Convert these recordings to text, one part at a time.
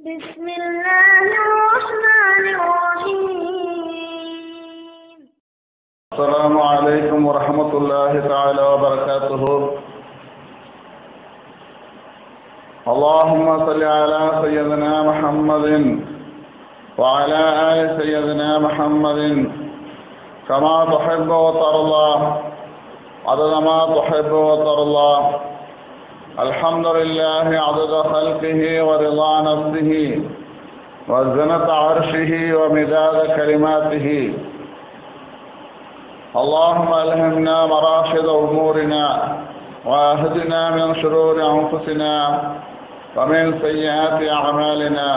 بسم الله الرحمن الرحيم السلام عليكم ورحمة الله تعالى وبركاته اللهم صل على سيدنا محمد وعلى آل سيدنا محمد كما تحب وترضى عدد ما تحب وترضى الحمد لله عدد خلقه ورضا نفسه وزنة عرشه ومداد كلماته اللهم ألهمنا مراشد أمورنا وأهدنا من شرور أنفسنا ومن سيئات أعمالنا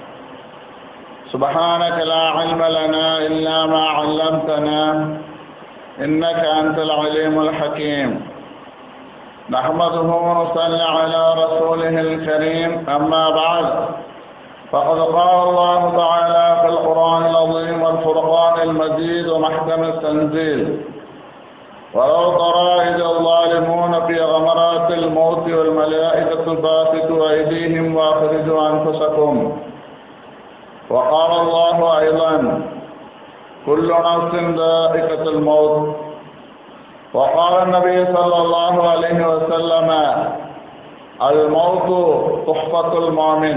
سبحانك لا علم لنا إلا ما علمتنا إنك أنت العليم الحكيم نحمده ونصلي على رسوله الكريم أما بعد فقد قال الله تعالى في القرآن العظيم والفرقان المجيد ومحكم التنزيل ولو ترى إذ الظالمون في غمرات الموت والملائكة باسطوا أيديهم وأخرجوا أنفسكم وقال الله أيضا كل نفس ذائقة الموت وقال النبي صلى الله عليه وسلم الموت تحفة المؤمن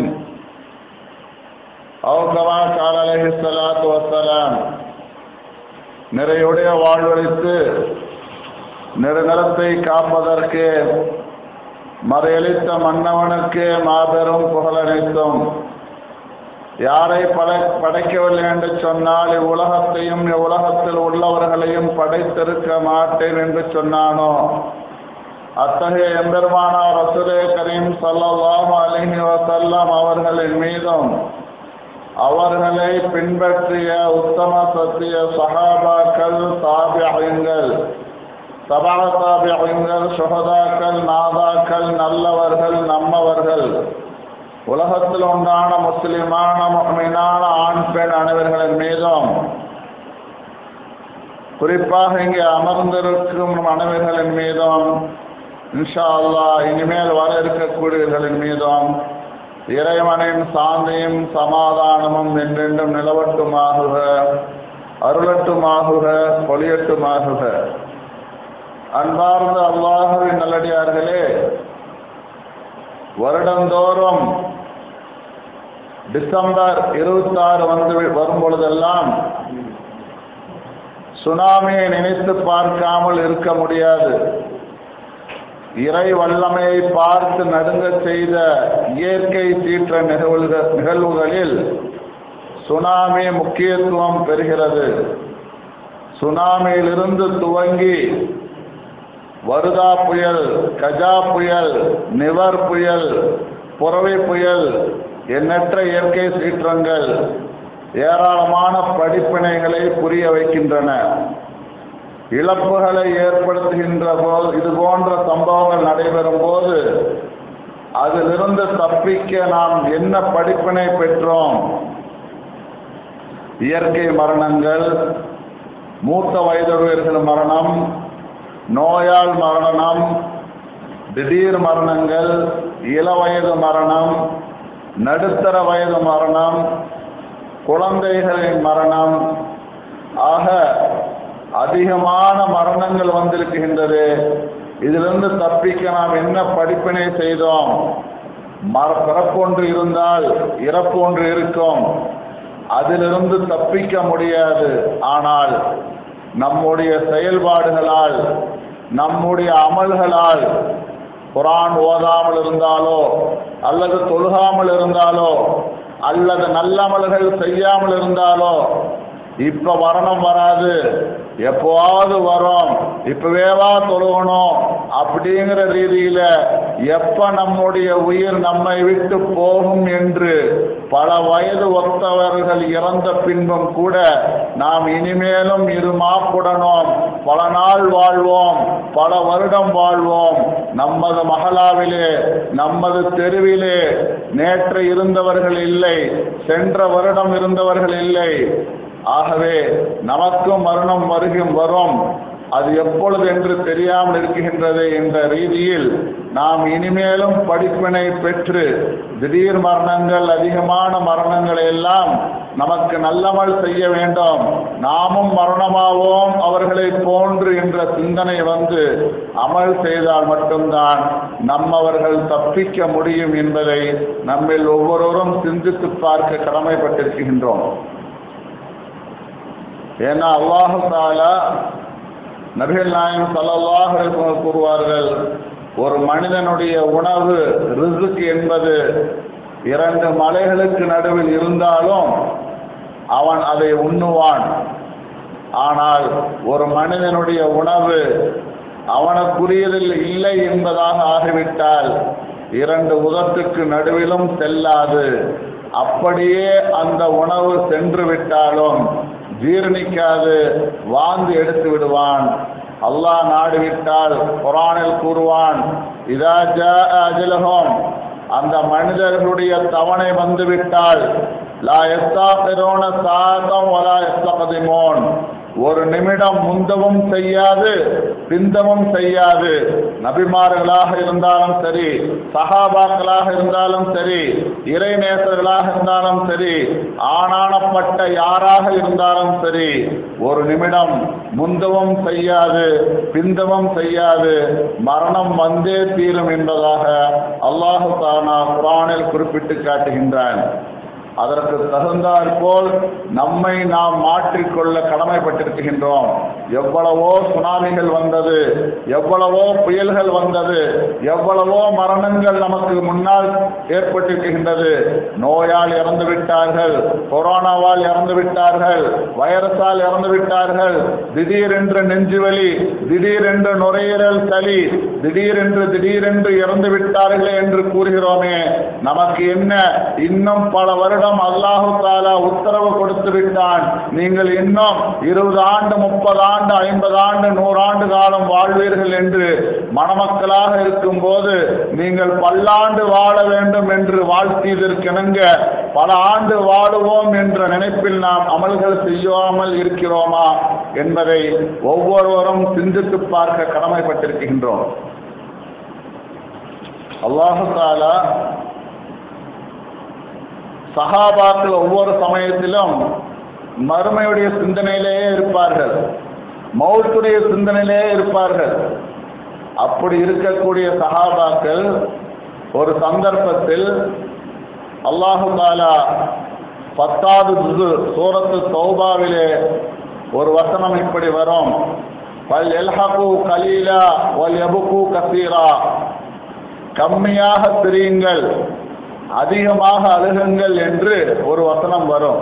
أو كما قال عليه الصلاة والسلام நிறையுடைய வாழ்வழித்து நெருநிலத்தை காப்பதற்கு மறையளித்த மன்னவனுக்கு மாபெரும் புகழனைத்தும் யாரை பட படைக்கவில்லை என்று சொன்னால் இவ்வுலகத்தையும் இவ்வுலகத்தில் உள்ளவர்களையும் படைத்திருக்க மாட்டேன் என்று சொன்னானோ அத்தகைய எம்பெருமானார் ரசூலே கரீம் ஸல்லல்லாஹு அலைஹி வஸல்லம் அவர்களின் மீதும் அவர்களை பின்பற்றிய உத்தம சத்திய சஹாபாக்கள் தாபியங்கள் தபா தாபியங்கள் சுகதாக்கள் நாதாக்கள் நல்லவர்கள் நம்மவர்கள் உலகத்தில் உண்டான முஸ்லிமான முக்மினான ஆண் பெண் அனைவர்களின் மீதும் குறிப்பாக இங்கே அமர்ந்திருக்கும் அனைவர்களின் மீதும் இன்ஷா அல்லாஹ் இனிமேல் வர இருக்கக்கூடியவர்களின் மீதும் இறைவனின் சாந்தியும் சமாதானமும் என்றென்றும் நிலவட்டுமாகுக அருளட்டுமாகுக பொலியட்டுமாகுக அன்பார்ந்த அல்லாஹுவின் நல்லடியார்களே வருடந்தோறும் டிசம்பர் இருபத்தாறு வந்து வரும் பொழுதெல்லாம் சுனாமியை நினைத்து பார்க்காமல் இருக்க முடியாது இறை வல்லமையை பார்த்து நடுங்க செய்த இயற்கை சீற்ற நிகழ்வுகள் நிகழ்வுகளில் சுனாமி முக்கியத்துவம் பெறுகிறது சுனாமியிலிருந்து துவங்கி வருதா புயல் கஜா புயல் நிவர் புயல் புறவை புயல் எண்ணற்ற இயற்கை சீற்றங்கள் ஏராளமான படிப்பினைகளை புரிய வைக்கின்றன இழப்புகளை ஏற்படுத்துகின்ற போது இது போன்ற சம்பவங்கள் நடைபெறும் போது அதிலிருந்து தப்பிக்க நாம் என்ன படிப்பினை பெற்றோம் இயற்கை மரணங்கள் மூத்த வயதுடையவர்கள் மரணம் நோயால் மரணம் திடீர் மரணங்கள் இளவயது மரணம் நடுத்தர வயது மரணம் குழந்தைகளின் மரணம் ஆக அதிகமான மரணங்கள் வந்திருக்கின்றது இதிலிருந்து தப்பிக்க நாம் என்ன படிப்பினை செய்தோம் மர பிறப்பொன்று இருந்தால் இறப்பு ஒன்று இருக்கும் அதிலிருந்து தப்பிக்க முடியாது ஆனால் நம்முடைய செயல்பாடுகளால் நம்முடைய அமல்களால் குரான் ஓதாமல் இருந்தாலோ அல்லது தொழுகாமல் இருந்தாலோ அல்லது நல்லமல்கள் செய்யாமல் இருந்தாலோ இப்ப மரணம் வராது எப்போவாவது வரும் இப்பவேவா தொழுகணும் அப்படிங்கிற ரீதியில எப்ப நம்முடைய உயிர் நம்மை விட்டு போகும் என்று பல வயது ஒத்தவர்கள் இறந்த பின்பும் கூட நாம் இனிமேலும் இரு மாப்புடனோம் பல நாள் வாழ்வோம் பல வருடம் வாழ்வோம் நமது மகளாவிலே நமது தெருவிலே நேற்று இருந்தவர்கள் இல்லை சென்ற வருடம் இருந்தவர்கள் இல்லை ஆகவே நமக்கும் மரணம் வருகும் வரும் அது எப்பொழுது என்று தெரியாமல் இருக்கின்றது என்ற ரீதியில் நாம் இனிமேலும் படிப்பினை பெற்று திடீர் மரணங்கள் அதிகமான மரணங்களை எல்லாம் நமக்கு நல்லமல் செய்ய வேண்டும் நாமும் மரணமாவோம் அவர்களை போன்று என்ற சிந்தனை வந்து அமல் செய்தால் மட்டும்தான் நம்மவர்கள் தப்பிக்க முடியும் என்பதை நம்மில் ஒவ்வொருவரும் சிந்தித்து பார்க்க கடமைப்பட்டிருக்கின்றோம் ஏன்னா அல்லாஹு தாலா நபிகள் நாயகம் ஸல்லல்லாஹு அலைஹி வஸல்லம் கூறுவார்கள் ஒரு மனிதனுடைய உணவு ரிசுக் என்பது இரண்டு மலைகளுக்கு நடுவில் இருந்தாலும் அவன் அதை உண்ணுவான் ஆனால் ஒரு மனிதனுடைய உணவு அவனுக்குரியதில் இல்லை என்பதாக ஆகிவிட்டால் இரண்டு உதட்டுக்கு நடுவிலும் செல்லாது அப்படியே அந்த உணவு சென்று விட்டாலும் ஜீரணிக்காது வாந்தி எடுத்து விடுவான் அல்லாஹ் நாடுவிட்டால் குரானில் கூறுவான் இதா ஜா அஜலஹும் அந்த மனிதர்களுடைய தவணை வந்துவிட்டால் லா எஸ்தாபிரோன சாதம் வலா எஸ்தகதிமோன் ஒரு நிமிடம் முந்தவும் செய்யாது பிந்தவும் செய்யாது நபிமார்களாக இருந்தாலும் சரி சகாபாக்களாக இருந்தாலும் சரி இறைநேசர்களாக இருந்தாலும் சரி ஆனானப்பட்ட யாராக இருந்தாலும் சரி ஒரு நிமிடம் முந்தவும் செய்யாது பிந்தவும் செய்யாது மரணம் வந்தே தீரும் என்பதாக அல்லாஹு தானா குரானில் குறிப்பிட்டு காட்டுகின்றான் அதற்கு தகுந்தாற் போல் நம்மை நாம் மாற்றிக்கொள்ள கடமைப்பட்டிருக்கின்றோம் எவ்வளவோ சுனாமிகள் வந்தது எவ்வளவோ புயல்கள் வந்தது எவ்வளவோ மரணங்கள் நமக்கு முன்னால் ஏற்பட்டிருக்கின்றது நோயால் இறந்து விட்டார்கள் கொரோனாவால் இறந்து விட்டார்கள் வைரஸால் இறந்து விட்டார்கள் திடீரென்று நெஞ்சுவலி திடீரென்று நுரையீரல் சளி திடீரென்று திடீரென்று இறந்து விட்டார்களே என்று கூறுகிறோமே நமக்கு என்ன இன்னும் பல வருடம் அல்லாஹு தாலா உத்தரவு கொடுத்து விட்டான் நீங்கள் இன்னும் இருபது ஆண்டு முப்பது ஆண்டு ஐம்பது ஆண்டு நூறாண்டு காலம் வாழ்வீர்கள் என்று மணமக்களாக இருக்கும்போது நீங்கள் பல்லாண்டு வாழ வேண்டும் என்று வாழ்த்தியதற்கிணங்க பல ஆண்டு வாழுவோம் என்ற நினைப்பில் நாம் அமல்கள் செய்யாமல் இருக்கிறோமா என்பதை ஒவ்வொருவரும் சிந்தித்து பார்க்க கடமைப்பட்டிருக்கின்றோம் அல்லாஹு தாலா சஹாபாக்கள் ஒவ்வொரு சமயத்திலும் மறுமையுடைய சிந்தனையிலேயே இருப்பார்கள் மௌத்துடைய சிந்தனையிலேயே இருப்பார்கள் அப்படி இருக்கக்கூடிய சஹாபாக்கள் ஒரு சந்தர்ப்பத்தில் அல்லாஹு தாலா பத்தாவது ஜுது சூரத்து தௌபாவிலே ஒரு வசனம் இப்படி வரும் பல் எல்ஹகு கலீலா வல் எபுகு கசீரா கம்மியாக பிரியுங்கள் அதிகமாக அழுகுங்கள் என்று ஒரு வசனம் வரும்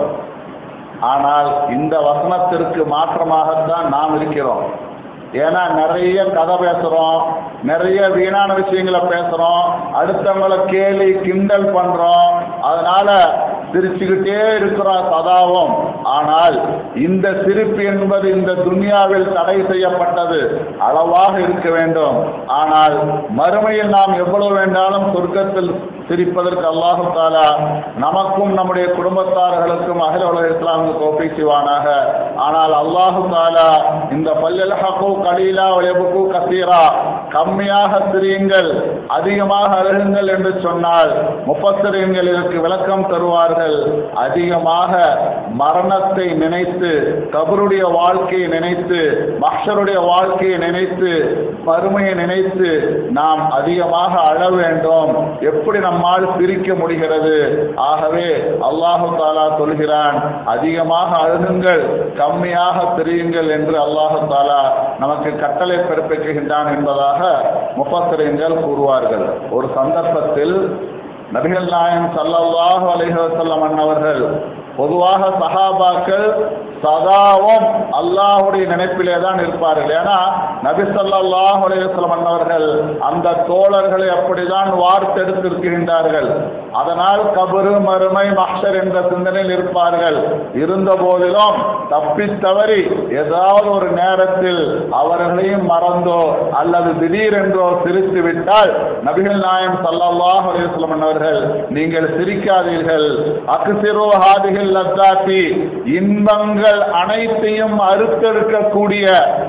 ஆனால் இந்த வசனத்திற்கு மாற்றமாகத்தான் நாம் இருக்கிறோம் ஏன்னா நிறைய கதை பேசுறோம் நிறைய வீணான விஷயங்களை பேசுறோம் அடுத்தவங்களை கேலி கிண்டல் பண்றோம் அதனால சிரிச்சுக்கிட்டே இருக்கிறோம் சதாவும் ஆனால் இந்த சிரிப்பு என்பது இந்த துன்யாவில் தடை செய்யப்பட்டது அளவாக இருக்க வேண்டும் ஆனால் மறுமையில் நாம் எவ்வளவு வேண்டாலும் சொர்க்கத்தில் சிரிப்பதற்கு அல்லாஹு தாலா நமக்கும் நம்முடைய குடும்பத்தார்களுக்கும் அகில உலக இஸ்லாமுக்கு கோப்பை செய்வானாக ஆனால் அல்லாஹு தாலா இந்த பல்லலஹகு கலீலா எபுக்கு கசீரா கம்மியாக சிரியுங்கள் அதிகமாக அழுகுங்கள் என்று சொன்னால் முப்பத்திரங்கள் இதற்கு விளக்கம் தருவார்கள் அதிகமாக மரணத்தை நினைத்து கபருடைய வாழ்க்கையை நினைத்து மக்ஷருடைய வாழ்க்கையை நினைத்து மறுமையை நினைத்து நாம் அதிகமாக அழ வேண்டும் எப்படி நம்மால் பிரிக்க முடிகிறது ஆகவே அல்லாஹு தாலா சொல்கிறான் அதிகமாக அழுகுங்கள் கம்மியாக பிரியுங்கள் என்று அல்லாஹு தாலா நமக்கு கட்டளை பிறப்பிக்கின்றான் என்பதாக முப்பத்திரைங்கள் கூறுவார்கள் ஒரு சந்தர்ப்பத்தில் நபிகள் நாயகம் ஸல்லல்லாஹு அலைஹி வஸல்லம் அன்னவர்கள் பொதுவாக சஹாபாக்கள் சதாவும் அல்லாஹுடைய நினைப்பிலே தான் இருப்பார்கள் ஏன்னா நபி ஸல்லல்லாஹு அலைஹி வஸல்லம் அன்னவர்கள் அந்த தோழர்களை அப்படிதான் வார்த்தெடுத்திருக்கின்றார்கள் அதனால் கபரு மறுமை மஹ்ஷர் என்ற சிந்தனையில் இருப்பார்கள் இருந்த போதிலும் தப்பி தவறி ஏதாவது ஒரு நேரத்தில் அவர்களையும் மறந்தோ அல்லது திடீரென்றோ சிரித்து விட்டால் நபிகள் நாயம் ஸல்லல்லாஹு அலைஹி வஸல்லம் அன்னவர்கள் நீங்கள் சிரிக்காதீர்கள் அக்ஸிரு ஹாதிஹில் லத்தாத்தி இன்பங்கள் அனைத்தையும் அறுத்தெடுக்கக்கூடிய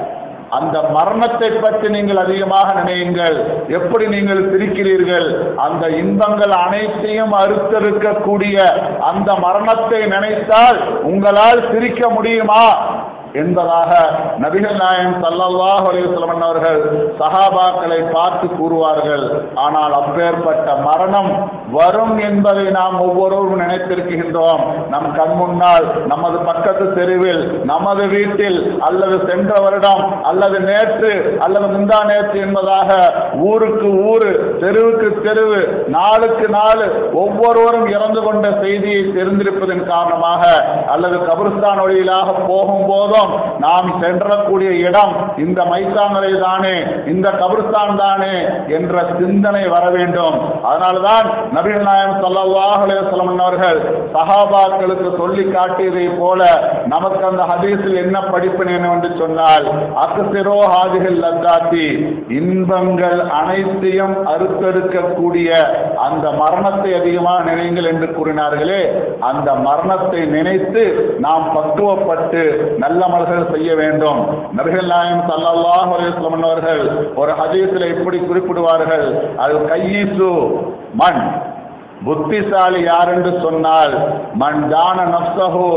அந்த மரணத்தை பற்றி நீங்கள் அதிகமாக நினையுங்கள் எப்படி நீங்கள் சிரிக்கிறீர்கள் அந்த இன்பங்கள் அனைத்தையும் அறுத்தெடுக்கக்கூடிய அந்த மரணத்தை நினைத்தால் உங்களால் சிரிக்க முடியுமா என்பதாக நபிகள் நாயகம் ஸல்லல்லாஹு அலைஹி வஸல்லம் அவர்கள் சஹாபாக்களை பார்த்து கூறுவார்கள் ஆனால் அப்பேற்பட்ட மரணம் வரும் என்பதை நாம் ஒவ்வொருவரும் நினைத்திருக்கின்றோம் நம் கண் முன்னால் நமது பக்கத்து தெருவில் நமது வீட்டில் அல்லது சென்ற வருடம் அல்லது நேற்று அல்லது முந்தா நேற்று என்பதாக ஊருக்கு ஊரு தெருவுக்கு தெருவு நாளுக்கு நாள் ஒவ்வொருவரும் இறந்து கொண்ட செய்தியை தெரிந்திருப்பதன் காரணமாக அல்லது கபிரிஸ்தான் வழியிலாக போகும் போதும் நாம் சென்றக்கூடிய இடம் இந்த மைத்தாமரை தானே இந்த கபிரிஸ்தான் தானே என்ற சிந்தனை வர வேண்டும் அதனால்தான் நபிகள் நாயகம் ஸல்லல்லாஹு அலைஹி வஸல்லம் அவர்கள் சஹாபாக்களுக்கு சொல்லி காட்டியதை போல நமக்கு அந்த ஹதீஸில் என்ன படிப்பினை என்று சொன்னால் அக்ஸிரோ ஹாதிகள் லத்தாத்தி இன்பங்கள் அனைத்தையும் அறுத்தெடுக்கக்கூடிய அந்த மரணத்தை அதிகமாக நினைங்கள் என்று கூறினார்களே அந்த மரணத்தை நினைத்து நாம் பக்குவப்பட்டு நல்ல அமல்கள் செய்ய வேண்டும் நபிகள் நாயம் ஸல்லல்லாஹு அலைஹி வஸல்லம் அவர்கள் ஒரு ஹதீஸில் இப்படி குறிப்பிடுவார்கள் அது கையீசு மண் புத்திசாலி யார் என்று சொன்னால் மண் தான நப்சஹு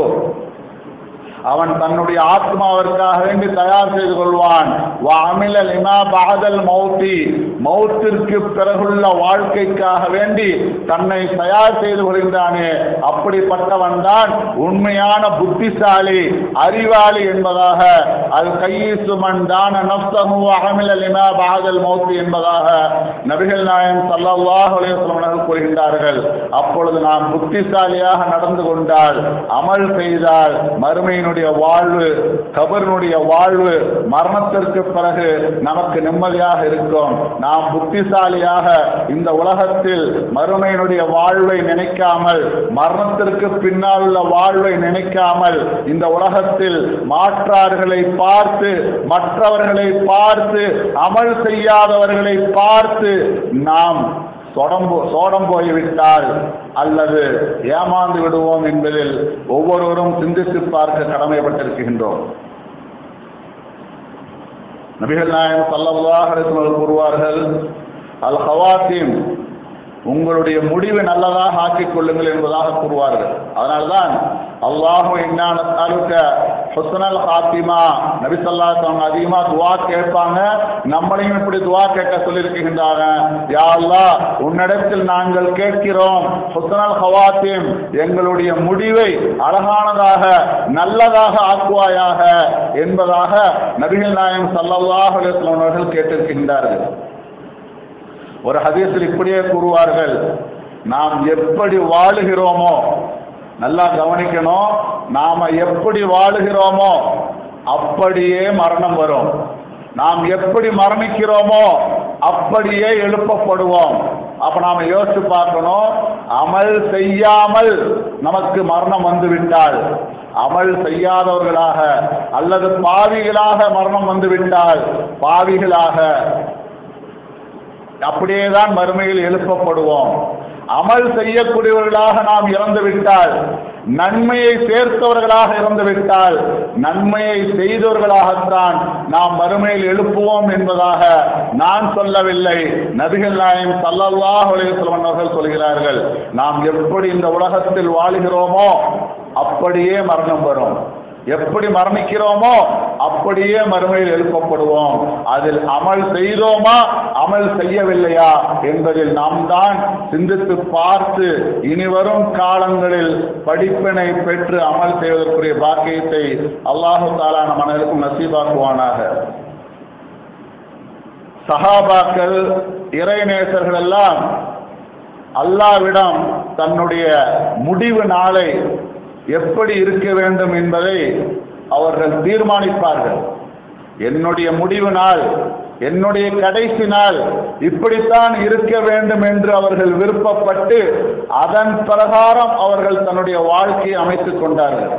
அவன் தன்னுடைய ஆத்மாவிற்காக வேண்டி தயார் செய்து கொள்வான் அமில லிமா பகதல் மௌத்தி மௌத்திற்கு பிறகுள்ள வாழ்க்கைக்காக வேண்டி தன்னை தயார் செய்து கொள்கின்றானே அப்படிப்பட்டவன் தான் உண்மையான புத்திசாலி அறிவாளி என்பதாக அது கையீசுமன் தான நப்தமு அகமில லிமா பகதல் மௌத்தி என்பதாக நபிகள் நாயகம் ஸல்லல்லாஹு அலைஹி வஸல்லம் கூறுகின்றார்கள் அப்பொழுது நாம் புத்திசாலியாக நடந்து கொண்டால் அமல் செய்தால் மறுமையினுடைய வாழ்வு கபரினுடைய வாழ்வு மரணத்திற்கு பிறகு நமக்கு நிம்மதியாக இருக்கும் நாம் புத்திசாலியாக இந்த உலகத்தில் மறுமையினுடைய வாழ்வை நினைக்காமல் மரணத்திற்கு பின்னால் உள்ள வாழ்வை நினைக்காமல் இந்த உலகத்தில் மாற்றார்களை பார்த்து மற்றவர்களை பார்த்து அமல் செய்யாதவர்களை பார்த்து நாம் சொடம்பு சோடம் போய்விட்டால் அல்லது ஏமாந்து விடுவோம் என்பதில் ஒவ்வொருவரும் சிந்தித்து பார்க்க கடமைப்பட்டிருக்கின்றோம் நபிகள் நாயகம் ஸல்லல்லாஹு அலைஹி வஸல்லம் கூறுவார்கள் அல் ஹவாத்திம் உங்களுடைய முடிவு நல்லதாக ஆக்கிக் கொள்ளுங்கள் என்பதாக கூறுவார்கள் அதனால்தான் அல்லாஹு இன்னான அலுக்க ஹுஸ்னல் ஹாத்திமா நபி ஸல்லல்லாஹு அலைஹி வஸல்லம் அதிகமா துஆ கேட்பாங்க நம்மளையும் இப்படி துஆ கேட்க சொல்லியிருக்கின்றாங்க யா அல்லாஹ் உன்னிடத்தில் நாங்கள் கேட்கிறோம் ஹுஸ்னல் ஹவாத்திம் எங்களுடைய முடிவை அழகானதாக நல்லதாக ஆக்குவாயாக என்பதாக நபிகள் நாயகம் ஸல்லல்லாஹு அலைஹி வஸல்லம் அவர்கள் கேட்டிருக்கின்றார்கள் ஒரு ஹதீஸில் இப்படியே கூறுவார்கள் நாம் எப்படி வாழுகிறோமோ நல்லா கவனிக்கணும் நாம எப்படி வாழுகிறோமோ அப்படியே மரணம் வரும் நாம் எப்படி மரணிக்கிறோமோ அப்படியே எழுப்பப்படுவோம் அப்ப நாம யோசிச்சு பார்க்கணும் அமல் செய்யாமல் நமக்கு மரணம் வந்து விட்டால் அமல் செய்யாதவர்களாக அல்லது பாவிகளாக மரணம் வந்து விட்டால் பாவிகளாக அப்படியேதான் மறுமையில் எழுப்பப்படுவோம் அமல் செய்யக்கூடியவர்களாக நாம் இறந்து விட்டால் நன்மையை சேர்த்தவர்களாக இறந்து விட்டால் நன்மையை செய்தவர்களாகத்தான் நாம் மறுமையில் எழுப்புவோம் என்பதாக நான் சொல்லவில்லை நபிகள் நாயம் சல்லல்லாஹு அலைஹி வஸல்லம் அவர்கள் சொல்கிறார்கள் நாம் எப்படி இந்த உலகத்தில் வாழுகிறோமோ அப்படியே மரணம் வரும் எப்படி மரணிக்கிறோமோ அப்படியே மறுமையில் எழுப்பப்படுவோம் அதில் அமல் செய்தோமா அமல் செய்யவில்லையா என்பதில் நாம் தான் சிந்தித்து பார்த்து இனிவரும் காலங்களில் படிப்பினை பெற்று அமல் செய்வதற்குரிய பாக்கியத்தை அல்லாஹு தாலா நம் அனைவருக்கும் நசீபாக்குவானாக சஹாபாக்கள் இறைநேசர்கள் எல்லாம் அல்லாவிடம் தன்னுடைய முடிவு நாளை எப்படி இருக்க வேண்டும் என்பதை அவர்கள் தீர்மானிப்பார்கள் என்னுடைய முடிவு நாள் என்னுடைய கடைசி நாள் இப்படித்தான் இருக்க வேண்டும் என்று அவர்கள் விருப்பப்பட்டு அதன் பிரகாரம் அவர்கள் தன்னுடைய வாழ்க்கையை அமைத்துக் கொண்டார்கள்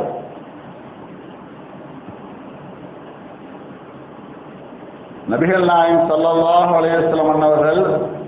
நபிகள் நாயம் ஸல்லல்லாஹு அலைஹி வஸல்லம் அவர்கள்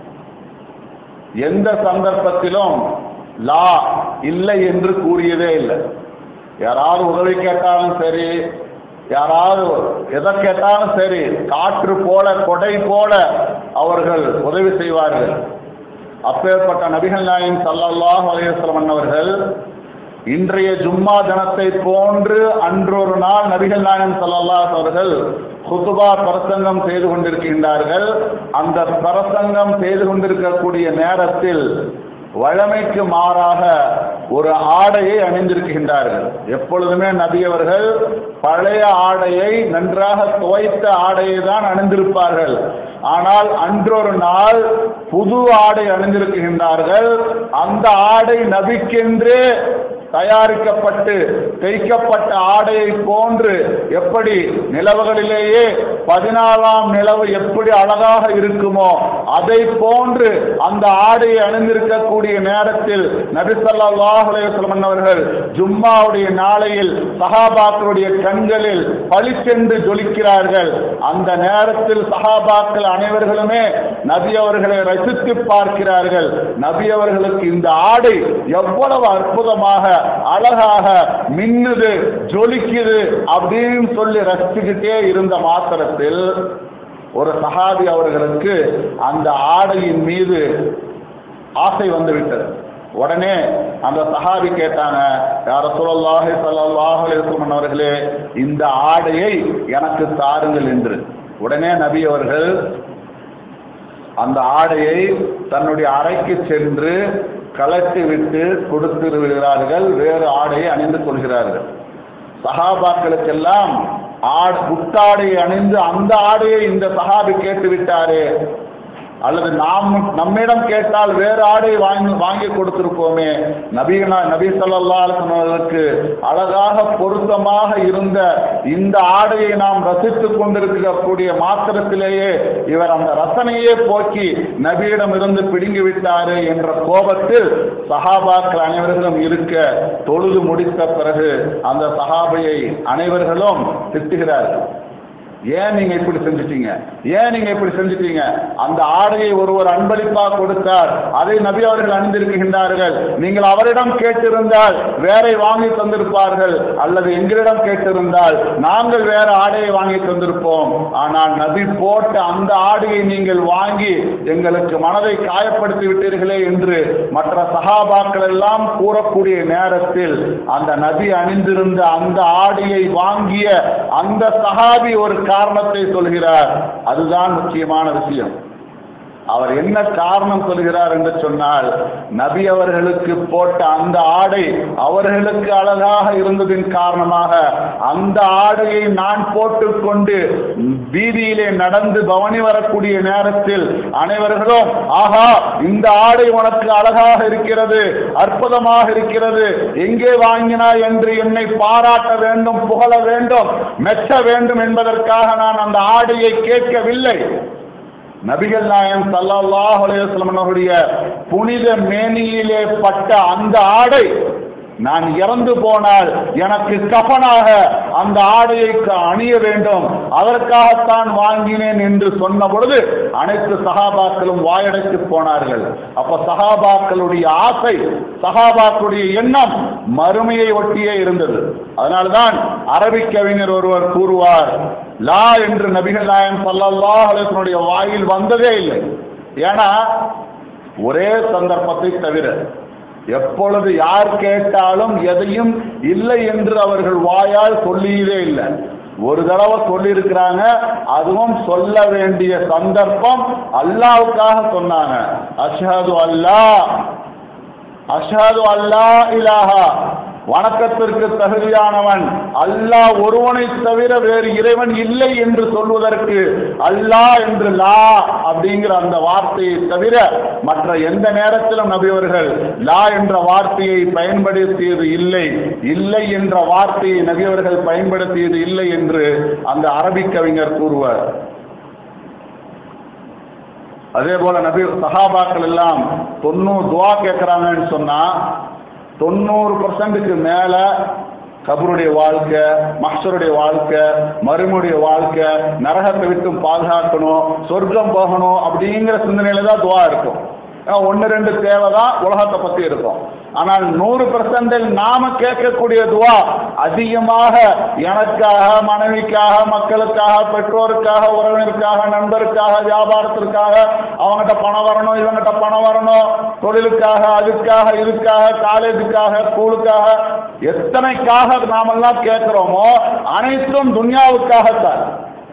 எந்த சந்தர்ப்பத்திலும் லா இல்லை என்று கூறியதே இல்லை யாராவது உதவி கேட்டாலும் சரி யாராவது எதை கேட்டாலும் சரி காற்று போல கொடை போல அவர்கள் உதவி செய்வார்கள் அப்பேற்பட்ட நபிகள் நாயின் சல்லல்லாஹு அலைஹி வஸல்லம் அன்னவர்கள் இன்றைய ஜும்மா தினத்தை போன்று அன்றொரு நாள் நபிகள் நாயகம் ஸல்லல்லாஹு அவர்கள் குத்துபா பிரசங்கம் செய்து கொண்டிருக்கின்றார்கள் அந்த பிரசங்கம் செய்து கொண்டிருக்கக்கூடிய நேரத்தில் வழமைக்கு மாறாக ஒரு ஆடையை அணிந்திருக்கின்றார்கள் எப்பொழுதுமே நபி அவர்கள் பழைய ஆடையை நன்றாக துவைத்த ஆடையை தான் அணிந்திருப்பார்கள் ஆனால் அன்றொரு நாள் புது ஆடை அணிந்திருக்கின்றார்கள் அந்த ஆடை நபிக்கென்றே தயாரிக்கப்பட்டு தைக்கப்பட்ட ஆடையை போன்று எப்படி நிலவுகளிலேயே பதினாலாம் நிலவு எப்படி அழகாக இருக்குமோ அதை போன்று அந்த ஆடையை அணிந்திருக்கக்கூடிய நேரத்தில் நபிசல்லாஹ் அலைவசல்மன் அவர்கள் ஜும்மாவுடைய நாளையில் சஹாபாக்களுடைய கண்களில் பளிச்சென்று ஜொலிக்கிறார்கள் அந்த நேரத்தில் சஹாபாக்கள் அனைவர்களுமே நபி அவர்களை ரசித்து பார்க்கிறார்கள் நபி அவர்களுக்கு இந்த ஆடை எவ்வளவு அற்புதமாக அழகாக மின்னுது ஜொலிக்குது அப்படின்னு சொல்லி ரசிச்சுக்கிட்டே இருந்த மாத்திரத்தில் ஒரு சஹாபி அவர்களுக்கு அந்த ஆடையின் மீது ஆசை வந்து விட்டது உடனே அந்த சஹாபி கேட்டாங்க யார சொல்லல்லாஹே சல்லாஹ் அலிஸ்லமன் அவர்களே இந்த ஆடையை எனக்கு தாருங்கள் என்று உடனே நபி அவர்கள் அந்த ஆடையை தன்னுடைய அறைக்கு சென்று கலட்டி விட்டு கொடுத்து விடுகிறார்கள் வேறு ஆடையை அணிந்து கொள்கிறார்கள் சஹாபாக்களுக்கெல்லாம் ஆடு புத்தாடையை அணிந்து அந்த ஆடையை இந்த சஹாபி கேட்டு விட்டாரே அல்லது நாம் நம்மிடம் கேட்டால் வேறு ஆடை வாங்கி வாங்கி கொடுத்திருப்போமே நபீனா நபி சொல்லா அவர்களுக்கு அழகாக பொருத்தமாக இருந்த இந்த ஆடையை நாம் ரசித்துக் கொண்டிருக்கக்கூடிய மாத்திரத்திலேயே இவர் அந்த ரசனையே போக்கி நபியிடம் இருந்து பிடுங்கி விட்டாரு என்ற கோபத்தில் சஹாபாக்கள் அனைவர்களும் இருக்க தொழுது முடித்த பிறகு அந்த சஹாபையை அனைவர்களும் திட்டுகிறார்கள் ஏன் நீங்க இப்படி செஞ்சிட்டீங்க ஏன் நீங்க இப்படி செஞ்சிட்டீங்க அந்த ஆடையை ஒருவர் அன்பளிப்பா கொடுத்தார் அதை நபி அவர்கள் அணிந்திருக்கின்றார்கள் நீங்கள் அவரிடம் கேட்டிருந்தால் வேறை வாங்கி தந்திருப்பார்கள் அல்லது எங்களிடம் கேட்டிருந்தால் நாங்கள் வேற ஆடையை வாங்கி தந்திருப்போம் ஆனால் நபி போட்ட அந்த ஆடையை நீங்கள் வாங்கி எங்களுக்கு மனதை காயப்படுத்தி விட்டீர்களே என்று மற்ற சகாபாக்கள் எல்லாம் கூறக்கூடிய நேரத்தில் அந்த நபி அணிந்திருந்த அந்த ஆடையை வாங்கிய அந்த சஹாபி ஒரு காரணத்தை சொல்கிறார் அதுதான் முக்கியமான விஷயம் அவர் என்ன காரணம் சொல்கிறார் என்று சொன்னால் நபி அவர்களுக்கு போட்ட அந்த ஆடை அவர்களுக்கு அழகாக இருந்ததின் காரணமாக அந்த ஆடையை நான் போட்டுக்கொண்டு வீதியிலே நடந்து பவனி வரக்கூடிய நேரத்தில் அனைவர்களும் ஆஹா இந்த ஆடை உனக்கு அழகாக இருக்கிறது அற்புதமாக இருக்கிறது எங்கே வாங்கினாய் என்று என்னை பாராட்ட வேண்டும் புகழ வேண்டும் மெச்ச வேண்டும் என்பதற்காக நான் அந்த ஆடையை கேட்கவில்லை நபிகள் நாயகம் சல்லல்லாஹு அலைஹி வஸல்லம் அவருடைய புனித மேனியிலே பட்ட அந்த ஆடை நான் இறந்து போனால் எனக்கு கஃனாக அந்த ஆடையை க- அணிய வேண்டும் அதற்காகத்தான் வாங்கினேன் என்று சொன்ன பொழுது அனைத்து சகாபாக்களும் வாயடைத்து போனார்கள் அப்ப சகாபாக்களுடைய ஆசை சகாபாக்களுடைய எண்ணம் மறுமையை ஒட்டியே இருந்தது அதனால்தான் அரபிக் கவிஞர் ஒருவர் கூறுவார் லா என்று நபிகள் நாயகம் ஸல்லல்லாஹு அலைஹி வஸல்லம் உடைய வாயில் வந்ததே இல்லை ஏன்னா ஒரே சந்தர்ப்பத்தை தவிர எப்பொழுது யார் கேட்டாலும் எதையும் இல்லை என்று அவர்கள் வாயால் சொல்லியதே இல்லை ஒரு தடவை சொல்லியிருக்கிறாங்க அதுவும் சொல்ல வேண்டிய சந்தர்ப்பம் அல்லாவுக்காக சொன்னாங்க அஷ்ஹது அல்லாஹ் அஷ்ஹது அல்லா இலாஹா வணக்கத்திற்கு தகுதியானவன் அல்லாஹ் ஒருவனை தவிர வேறு இறைவன் இல்லை என்று சொல்வதற்கு அல்லாஹ் என்று லா அப்படிங்கிற அந்த வார்த்தையை தவிர மற்ற எந்த நேரத்திலும் நபியவர்கள் லா என்ற வார்த்தையை பயன்படுத்தியது இல்லை இல்லை என்ற வார்த்தையை நபியவர்கள் பயன்படுத்தியது இல்லை என்று அந்த அரபிக் கவிஞர் கூறுவார் அதே போல நபி சஹாபாக்கள் எல்லாம் தொண்ணூறு துவா கேட்குறாங்கன்னு சொன்னா தொண்ணூறு பர்சன்ட்டுக்கு மேல கபருடைய வாழ்க்கை மக்சருடைய வாழ்க்கை மறுமுடைய வாழ்க்கை நரகத்தை விட்டு பாதுகாக்கணும் சொர்க்கம் போகணும் அப்படிங்கிற சிந்தனையில தான் துவா இருக்கும் ஒன்று ரெண்டு தேவை தான் உலகத்தை பற்றி இருக்கும் ஆனால் நூறு பெர்சன்டில் நாம கேட்கக்கூடிய துவா அதிகமாக எனக்காக மனைவிக்காக மக்களுக்காக பெற்றோருக்காக உறவினருக்காக நண்பருக்காக வியாபாரத்திற்காக அவங்ககிட்ட பணம் வரணும் இவங்ககிட்ட பணம் வரணும் தொழிலுக்காக அதுக்காக இதுக்காக காலேஜுக்காக ஸ்கூலுக்காக எத்தனைக்காக நாமெல்லாம் கேட்கிறோமோ அனைத்தும் துன்யாவுக்காகத்தான்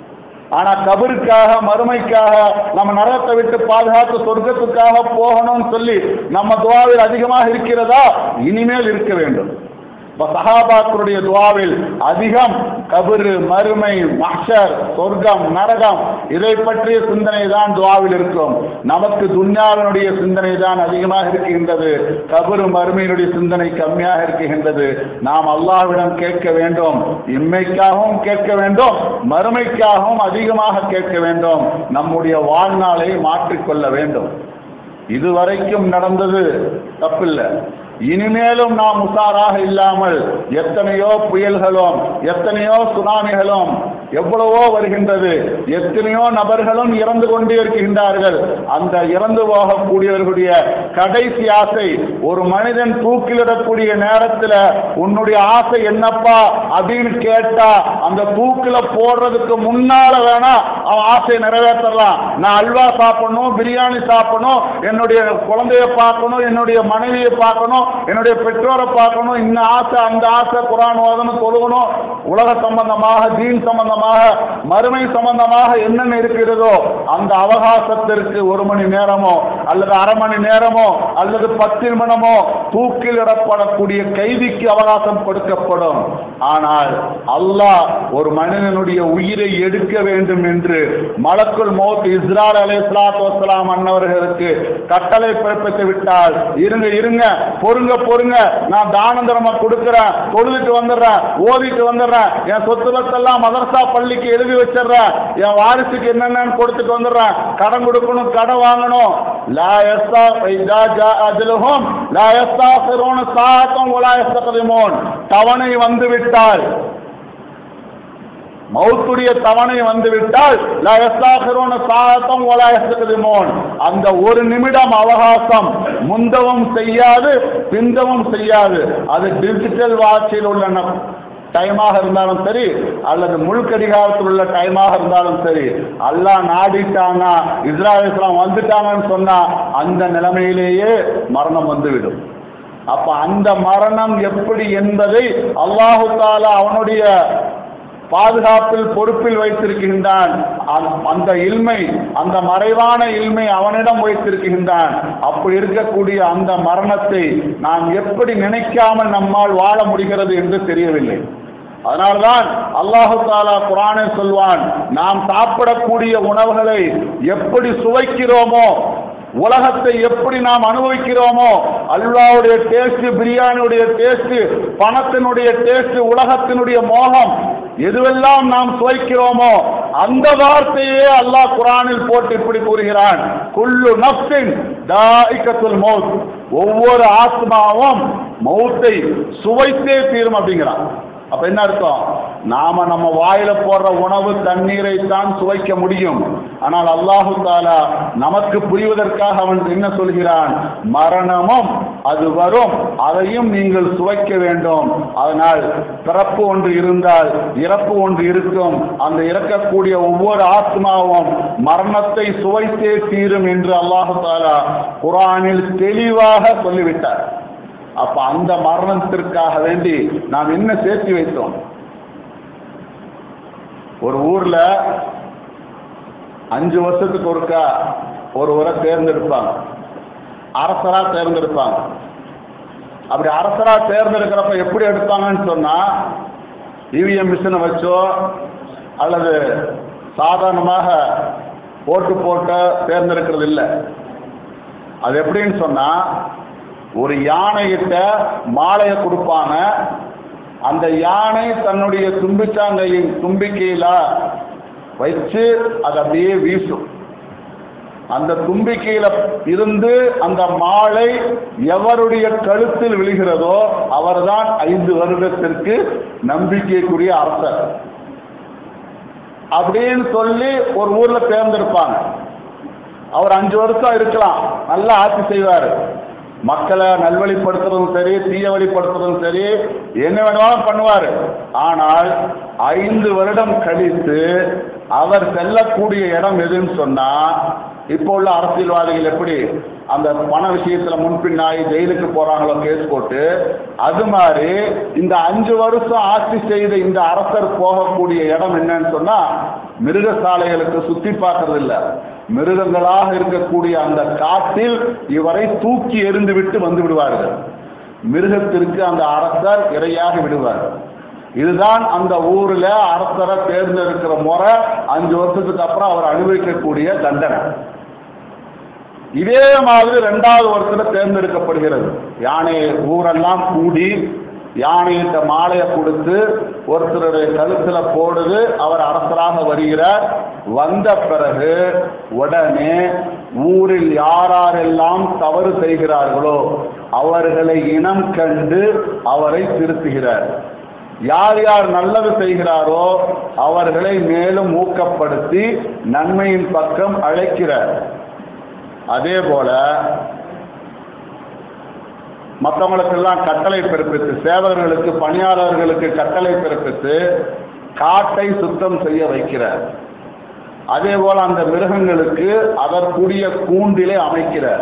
ஆனா கபருக்காக மறுமைக்காக நம்ம நரகத்தை விட்டு பாதுகாத்து சொர்க்கத்துக்காக போகணும்னு சொல்லி நம்ம துவாவில் அதிகமாக இருக்கிறதா இனிமேல் இருக்க வேண்டும் இப்ப சஹாபாக்களுடைய துவாவில் அதிகம் கபரு மறுமை மஹ்ஷர் சொர்க்கம் நரகம் இதை பற்றிய சிந்தனை தான் துவாவில் இருக்கும் நமக்கு துன்யாவினுடைய சிந்தனை தான் அதிகமாக இருக்கின்றது கபரு மறுமையினுடைய சிந்தனை கம்மியாக இருக்கின்றது நாம் அல்லாஹ்விடம் கேட்க வேண்டும் இம்மைக்காகவும் கேட்க வேண்டும் மறுமைக்காகவும் அதிகமாக கேட்க வேண்டும் நம்முடைய வாழ்நாளை மாற்றிக்கொள்ள வேண்டும் இதுவரைக்கும் நடந்தது தப்பில்லை இனிமேலும் நாம் உஷாராக இல்லாமல் எத்தனையோ புயல்களும் எத்தனையோ சுனாமிகளும் எவ்வளவோ வருகின்றது எத்தனையோ நபர்களும் இறந்து கொண்டே இருக்கின்றார்கள் அந்த இறந்து போகக்கூடியவர்களுடைய கடைசி ஆசை ஒரு மனிதன் தூக்கிலிடக்கூடிய நேரத்தில் உன்னுடைய ஆசை என்னப்பா அப்படின்னு கேட்டா அந்த தூக்கில போடுறதுக்கு முன்னால வேணா அவன் ஆசையை நிறைவேற்றலாம் நான் அல்வா சாப்பிடணும் பிரியாணி சாப்பிடணும் என்னுடைய குழந்தைய பார்க்கணும் என்னுடைய மனைவியை பார்க்கணும் என்னுடைய பெற்றோரை பார்க்கணும் இந்த ஆசை அந்த ஆசை குரான் ஓதணும் தொழுகணும் உலக சம்பந்தமாக தீன் சம்பந்தமாக மறுமை சம்பந்தமாக என்னென்ன இருக்கிறதோ அந்த அவகாசத்திற்கு ஒரு மணி நேரமோ அல்லது அரை மணி நேரமோ அல்லது பத்து நிமிடமோ தூக்கில் இடப்படக்கூடிய கைதிக்கு அவகாசம் கொடுக்கப்படும் ஆனால் அல்லாஹ் ஒரு மனிதனுடைய உயிரை எடுக்க வேண்டும் என்று மலக்குள் மௌத் இஸ்ரால் அலை சலாத்து வசலாம் அன்னவர்களுக்கு கட்டளை பிறப்பித்து விட்டால் இருங்க இருங்க பொறுங்க பொறுங்க நான் தான தர்மம் கொடுக்கிறேன் தொழுதுட்டு வந்துடுறேன் ஓதிட்டு வந்துடுறேன் என் சொத்து பத்தெல்லாம் மதரசா பள்ளிக்கு எழுதி வச்சிடுறேன் என் வாரிசுக்கு என்னென்னு கொடுத்துட்டு வந்துடுறேன் கடன் கொடுக்கணும் கடன் வாங்கணும் லா யஸ்தா இதா ஜா அஜலுஹும் லா யஸ்தாஃபிரூன சாஅத்தம் வலா யஸ்தக்திமூன் தவணை வந்து விட்டால் மௌத்துடைய தவணை வந்துவிட்டால் லா யஸ்தாகிருன சாத்தம் வலா யஸ்தக்திமூன் அந்த ஒரு நிமிடம் அவகாசம் முந்தவும் செய்யாது பிந்தவும் செய்யாது அது டிஜிட்டல் வாட்சில் உள்ள ந- டைமாக இருந்தாலும் சரி அல்லது முழுக்கடிகாரத்தில் உள்ள டைமாக இருந்தாலும் சரி அல்லாஹ் நாடிட்டாங்க இஸ்ராயல் இஸ்லாம் வந்துட்டாங்கன்னு சொன்னா அந்த நிலைமையிலேயே மரணம் வந்துவிடும் அப்ப அந்த மரணம் எப்படி என்பதை அல்லாஹு தாலா அவனுடைய பாதுகாப்பில் பொறுப்பில் வைத்திருக்கின்றான் அந்த- அந்த இல்மை அந்த மறைவான இல்மை அவனிடம் வைத்திருக்கின்றான் அப்படி இருக்கக்கூடிய அந்த மரணத்தை நாம் எப்படி நினைக்காமல் நம்மால் வாழ முடிகிறது என்று தெரியவில்லை அதனால்தான் அல்லாஹு தாலா குரானை சொல்வான் நாம் சாப்பிடக்கூடிய உணவுகளை எப்படி சுவைக்கிறோமோ உலகத்தை எப்படி நாம் அனுபவிக்கிறோமோ அல்வாவுடைய டேஸ்ட் பிரியாணியுடைய டேஸ்ட் பணத்தினுடைய டேஸ்ட் உலகத்தினுடைய மோகம் எதுவெல்லாம் நாம் சுவைக்கிறோமோ அந்த வார்த்தையே அல்லாஹ் குரானில் போட்டு இப்படி கூறுகிறான் குல்லு நப்சின் தாயிக்கத்துல் மௌத் ஒவ்வொரு ஆத்மாவும் மௌத்தை சுவைத்தே தீரும் அப்படிங்கிறான் அப்ப என்ன அர்த்தம் நாம நம்ம வாயில போடுற உணவு தண்ணீரை தான் சுவைக்க முடியும் ஆனால் அல்லாஹு தாலா நமக்கு புரிவதற்காக அவன் என்ன சொல்கிறான் மரணமும் அது வரும் அதையும் நீங்கள் சுவைக்க வேண்டும் அதனால் பிறப்பு ஒன்று இருந்தால் இறப்பு ஒன்று இருக்கும் அந்த இறக்கக்கூடிய ஒவ்வொரு ஆத்மாவும் மரணத்தை சுவைத்தே தீரும் என்று அல்லாஹு தாலா குரானில் தெளிவாக சொல்லிவிட்டார் அப்ப அந்த மரணத்திற்காக வேண்டி நாம் என்ன சேர்த்து வைத்தோம் ஒரு ஊர்ல அஞ்சு வருஷத்துக்கு ஒருக்கா ஒருவரை தேர்ந்தெடுப்பாங்க அரசரா தேர்ந்தெடுப்பாங்க அப்படி அரசரா தேர்ந்தெடுக்கிறப்ப எப்படி எடுப்பாங்கன்னு சொன்னா இவிஎம் மிஷினை வச்சோ அல்லது சாதாரணமாக ஓட்டு போட்டு தேர்ந்தெடுக்கிறது இல்லை அது எப்படின்னு சொன்னா ஒரு யானைகிட்ட மாலையை கொடுப்பாங்க அந்த யானை தன்னுடைய தும்பிச்சாங்கையின் தும்பிக்கையில வச்சு அது அப்படியே வீசும் அந்த தும்பிக்கையில இருந்து அந்த மாலை எவருடைய கழுத்தில் விழுகிறதோ அவர்தான் ஐந்து வருடத்திற்கு நம்பிக்கைக்குரிய அரசர் அப்படின்னு சொல்லி ஒரு ஊர்ல தேர்ந்தெடுப்பாங்க அவர் அஞ்சு வருஷம் இருக்கலாம் நல்லா ஆட்சி செய்வார் மக்களை நல்வழிப்படுத்துறதும் சரி தீய வழிப்படுத்துறதும் சரி என்ன வேணுமாலும் பண்ணுவார் ஆனால் ஐந்து வருடம் கழித்து அவர் செல்லக்கூடிய இடம் எதுன்னு சொன்னா இப்போ உள்ள அரசியல்வாதிகள் எப்படி அந்த பண விஷயத்துல முன்பின்னாயி ஜெயிலுக்கு போறாங்களோ கேஸ் போட்டு அது மாதிரி இந்த அஞ்சு வருஷம் ஆட்சி செய்த இந்த அரசர் போகக்கூடிய இடம் என்னன்னு சொன்னா மிருகசாலைகளுக்கு சுத்தி பார்க்கறது இல்ல மிருகங்களாக இருக்கக்கூடிய அந்த காட்டில் இவரை தூக்கி எறிந்து விட்டு வந்து விடுவார்கள் மிருகத்திற்கு அந்த அரசர் இரையாகி விடுவார் இதுதான் அந்த ஊர்ல அரசரை தேர்ந்தெடுக்கிற முறை அஞ்சு வருஷத்துக்கு அப்புறம் அவர் அனுபவிக்கக்கூடிய தண்டனை இதே மாதிரி ரெண்டாவது வருஷத்துல தேர்ந்தெடுக்கப்படுகிறது யானை ஊரெல்லாம் கூடி யானையிட்ட மாலையை கொடுத்து ஒருத்தருடைய கழுத்துல போடுது அவர் அரசராக வருகிறார் வந்த பிறகு உடனே ஊரில் யாரெல்லாம் தவறு செய்கிறார்களோ அவர்களை இனம் கண்டு அவரை திருத்துகிறார் யார் யார் நல்லது செய்கிறாரோ அவர்களை மேலும் ஊக்கப்படுத்தி நன்மையின் பக்கம் அழைக்கிறார் அதே போல மற்றவங்களுக்கெல்லாம் கட்டளை பிறப்பித்து சேவகர்களுக்கு பணியாளர்களுக்கு கட்டளை பிறப்பித்து காட்டை சுத்தம் செய்ய வைக்கிறார் அதே போல அந்த மிருகங்களுக்கு அதற்குரிய கூண்டிலே அமைக்கிறார்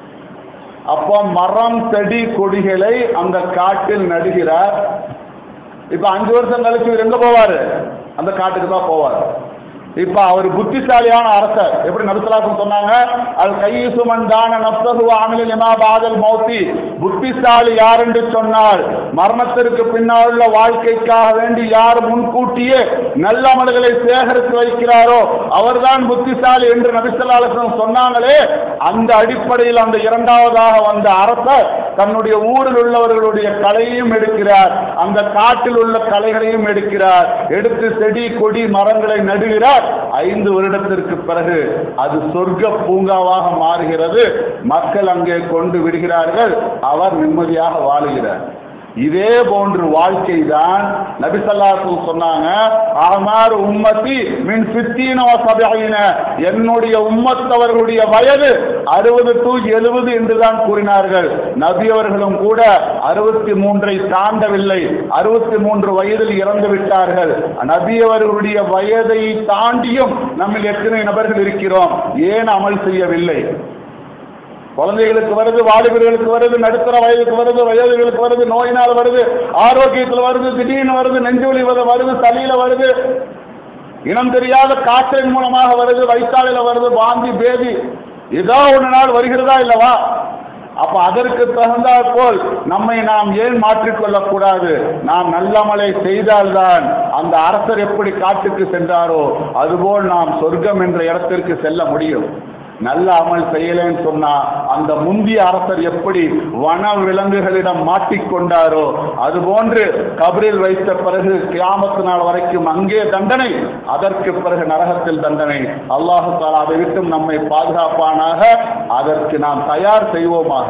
அப்போ மரம் செடி கொடிகளை அந்த காட்டில் நடுகிறார் இப்ப அஞ்சு வருஷம் கழிச்சு இவர் எங்க போவாரு அந்த காட்டுக்கு தான் போவார் இப்ப அவர் புத்திசாலியான அரசர் எப்படி நடுத்தலாசம் சொன்னாங்க அது கையுசுமன் தான நப்சகு ஆமிலில் இமா பாதல் மௌத்தி புத்திசாலி யார் என்று சொன்னால் மரணத்திற்கு பின்னால் உள்ள வாழ்க்கைக்காக வேண்டி யார் முன்கூட்டியே நல்ல அமல்களை சேகரித்து வைக்கிறாரோ அவர்தான் புத்திசாலி என்று நபிசல்லாசன் சொன்னாங்களே அந்த அடிப்படையில் அந்த இரண்டாவதாக வந்த அரசர் தன்னுடைய ஊரில் உள்ளவர்களுடைய கலையையும் எடுக்கிறார் அந்த காட்டில் உள்ள கலைகளையும் எடுக்கிறார் எடுத்து செடி கொடி மரங்களை நடுகிறார் ஐந்து வருடத்திற்கு பிறகு அது சொர்க்க பூங்காவாக மாறுகிறது மக்கள் அங்கே கொண்டு விடுகிறார்கள் அவர் நிம்மதியாக வாழுகிறார் இதே போன்று வாழ்க்கை தான் நபிசல்லாசு சொன்னாங்க ஆமார் உம்மத்தி மின் சித்தீன சபையின என்னுடைய உம்மத்தவர்களுடைய வயது அறுபது டு எழுபது என்றுதான் கூறினார்கள் நபி அவர்களும் கூட அறுபத்தி மூன்றை தாண்டவில்லை அறுபத்தி மூன்று வயதில் இறந்து விட்டார்கள் நபி அவர்களுடைய வயதை தாண்டியும் நம்மில் எத்தனை நபர்கள் இருக்கிறோம் ஏன் அமல் செய்யவில்லை குழந்தைகளுக்கு வருது வாலிபர்களுக்கு வருது நடுத்தர வயதுக்கு வருது வயதுகளுக்கு வருது நோயினால் வருது ஆரோக்கியத்தில் வருது திடீர்னு வருது நெஞ்சுவலி வருது வருது சளியில வருது இனம் தெரியாத காற்றின் மூலமாக வருது வைத்தாளில வருது வாந்தி பேதி ஏதோ ஒன்று நாள் வருகிறதா இல்லவா அப்ப அதற்கு தகுந்தாற் போல் நம்மை நாம் ஏன் மாற்றிக்கொள்ளக் கூடாது நாம் நல்லமலை செய்தால்தான் அந்த அரசர் எப்படி காட்டுக்கு சென்றாரோ அதுபோல் நாம் சொர்க்கம் என்ற இடத்திற்கு செல்ல முடியும் நல்ல அமல் செய்யலைன்னு சொன்னா அந்த முந்திய அரசர் எப்படி வன விலங்குகளிடம் மாட்டிக்கொண்டாரோ அதுபோன்று கபரில் வைத்த பிறகு கியாமத்து நாள் வரைக்கும் அங்கே தண்டனை அதற்கு பிறகு நரகத்தில் தண்டனை அல்லாஹு தாலா அதை விட்டும் நம்மை பாதுகாப்பானாக அதற்கு நாம் தயார் செய்வோமாக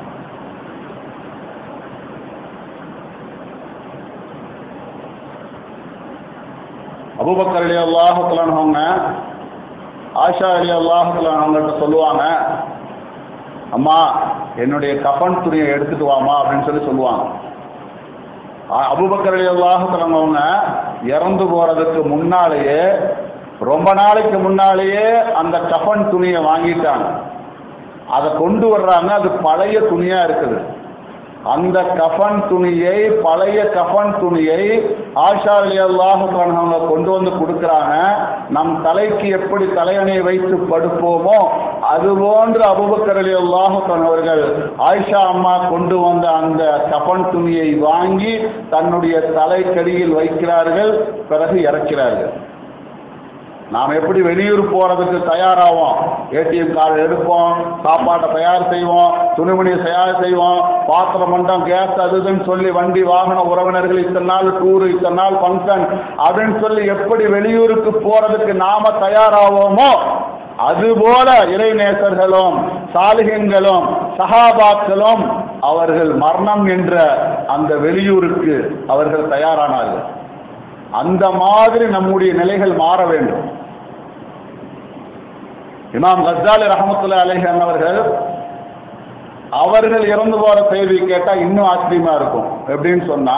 அபுபக்கர் அலி அல்லாஹுலன்னு ஆஷா அலி அல்லாஹுல அவங்கள்ட்ட சொல்லுவாங்க அம்மா என்னுடைய கஃன் துணியை எடுத்துட்டு வாமா அப்படின்னு சொல்லி சொல்லுவாங்க அ- அபூபக்கர் அலி அல்லாஹுல அவங்க இறந்து போறதுக்கு முன்னாலேயே ரொம்ப நாளைக்கு முன்னாலேயே அந்த கஃன் துணியை வாங்கிட்டாங்க அதை கொண்டு வர்றாங்க அது பழைய துணியா இருக்குது அந்த கஃன் துணியை பழைய கஃன் துணியை ஆஷா அலி அல்லாஹு அவங்க கொண்டு வந்து கொடுக்குறாங்க நம் தலைக்கு எப்படி தலையணையை வைத்து படுப்போமோ அதுபோன்று அபுபக்கர் அலி அல்லாஹு அவர்கள் ஆயிஷா அம்மா கொண்டு வந்த அந்த கஃன் துணியை வாங்கி தன்னுடைய தலைக்கடியில் வைக்கிறார்கள் பிறகு இறக்கிறார்கள் நாம் எப்படி வெளியூர் போறதுக்கு தயாராவோம் ஏடிஎம் கார்டு எடுப்போம் சாப்பாட்டை தயார் செய்வோம் துணிமணியை தயார் செய்வோம் பாத்திரம் மண்டம் கேஸ் அது இதுன்னு சொல்லி வண்டி வாகன உறவினர்கள் இத்தனை நாள் டூர் இத்தனை நாள் ஃபங்க்ஷன் அப்படின்னு சொல்லி எப்படி வெளியூருக்கு போறதுக்கு நாம தயாராவோமோ அதுபோல இறைநேசர்களும் சாலிகங்களும் சஹாபாக்களும் அவர்கள் மரணம் என்ற அந்த வெளியூருக்கு அவர்கள் தயாரானார்கள் அந்த மாதிரி நம்முடைய நிலைகள் மாற வேண்டும் இமாம் கஸ்ஸாலி ரஹமத்துல்லா அலைஹி அன்னவர்கள் அவர்கள் இறந்து போற செய்தி கேட்டா இன்னும் ஆச்சரியமா இருக்கும் எப்படின்னு சொன்னா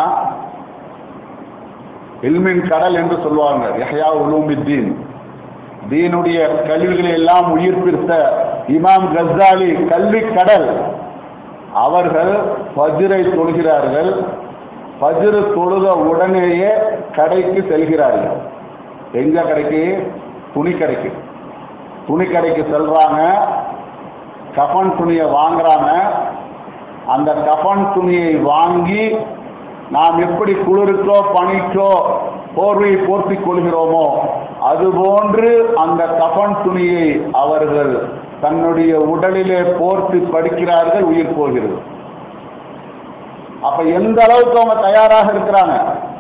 இல்மின் கடல் என்று சொல்லுவாங்க யஹ்யா உலூமித்தீன் தீனுடைய கல்விகளை எல்லாம் உயிர்ப்பித்த இமாம் கஸ்ஸாலி கல்வி கடல் அவர்கள் ஃபஜ்ரை தொழுகிறார்கள் ஃபஜ்ர் தொழுத உடனேயே கடைக்கு செல்கிறார்கள் எங்க கடைக்கு துணி கடைக்கு துணி கடைக்கு செல்றாங்க கஃபன் துணியை வாங்குறாங்க அந்த கஃபன் துணியை வாங்கி நாம் எப்படி குளிருக்கோ பனிக்கோ போர்வையை போர்த்திக் கொள்கிறோமோ அதுபோன்று அந்த கஃபன் துணியை அவர்கள் தன்னுடைய உடலிலே போர்த்தி படிக்கிறார்கள் உயிர் போகிறது அப்ப எந்த அளவுக்கு அவங்க தயாராக இருக்கிறாங்க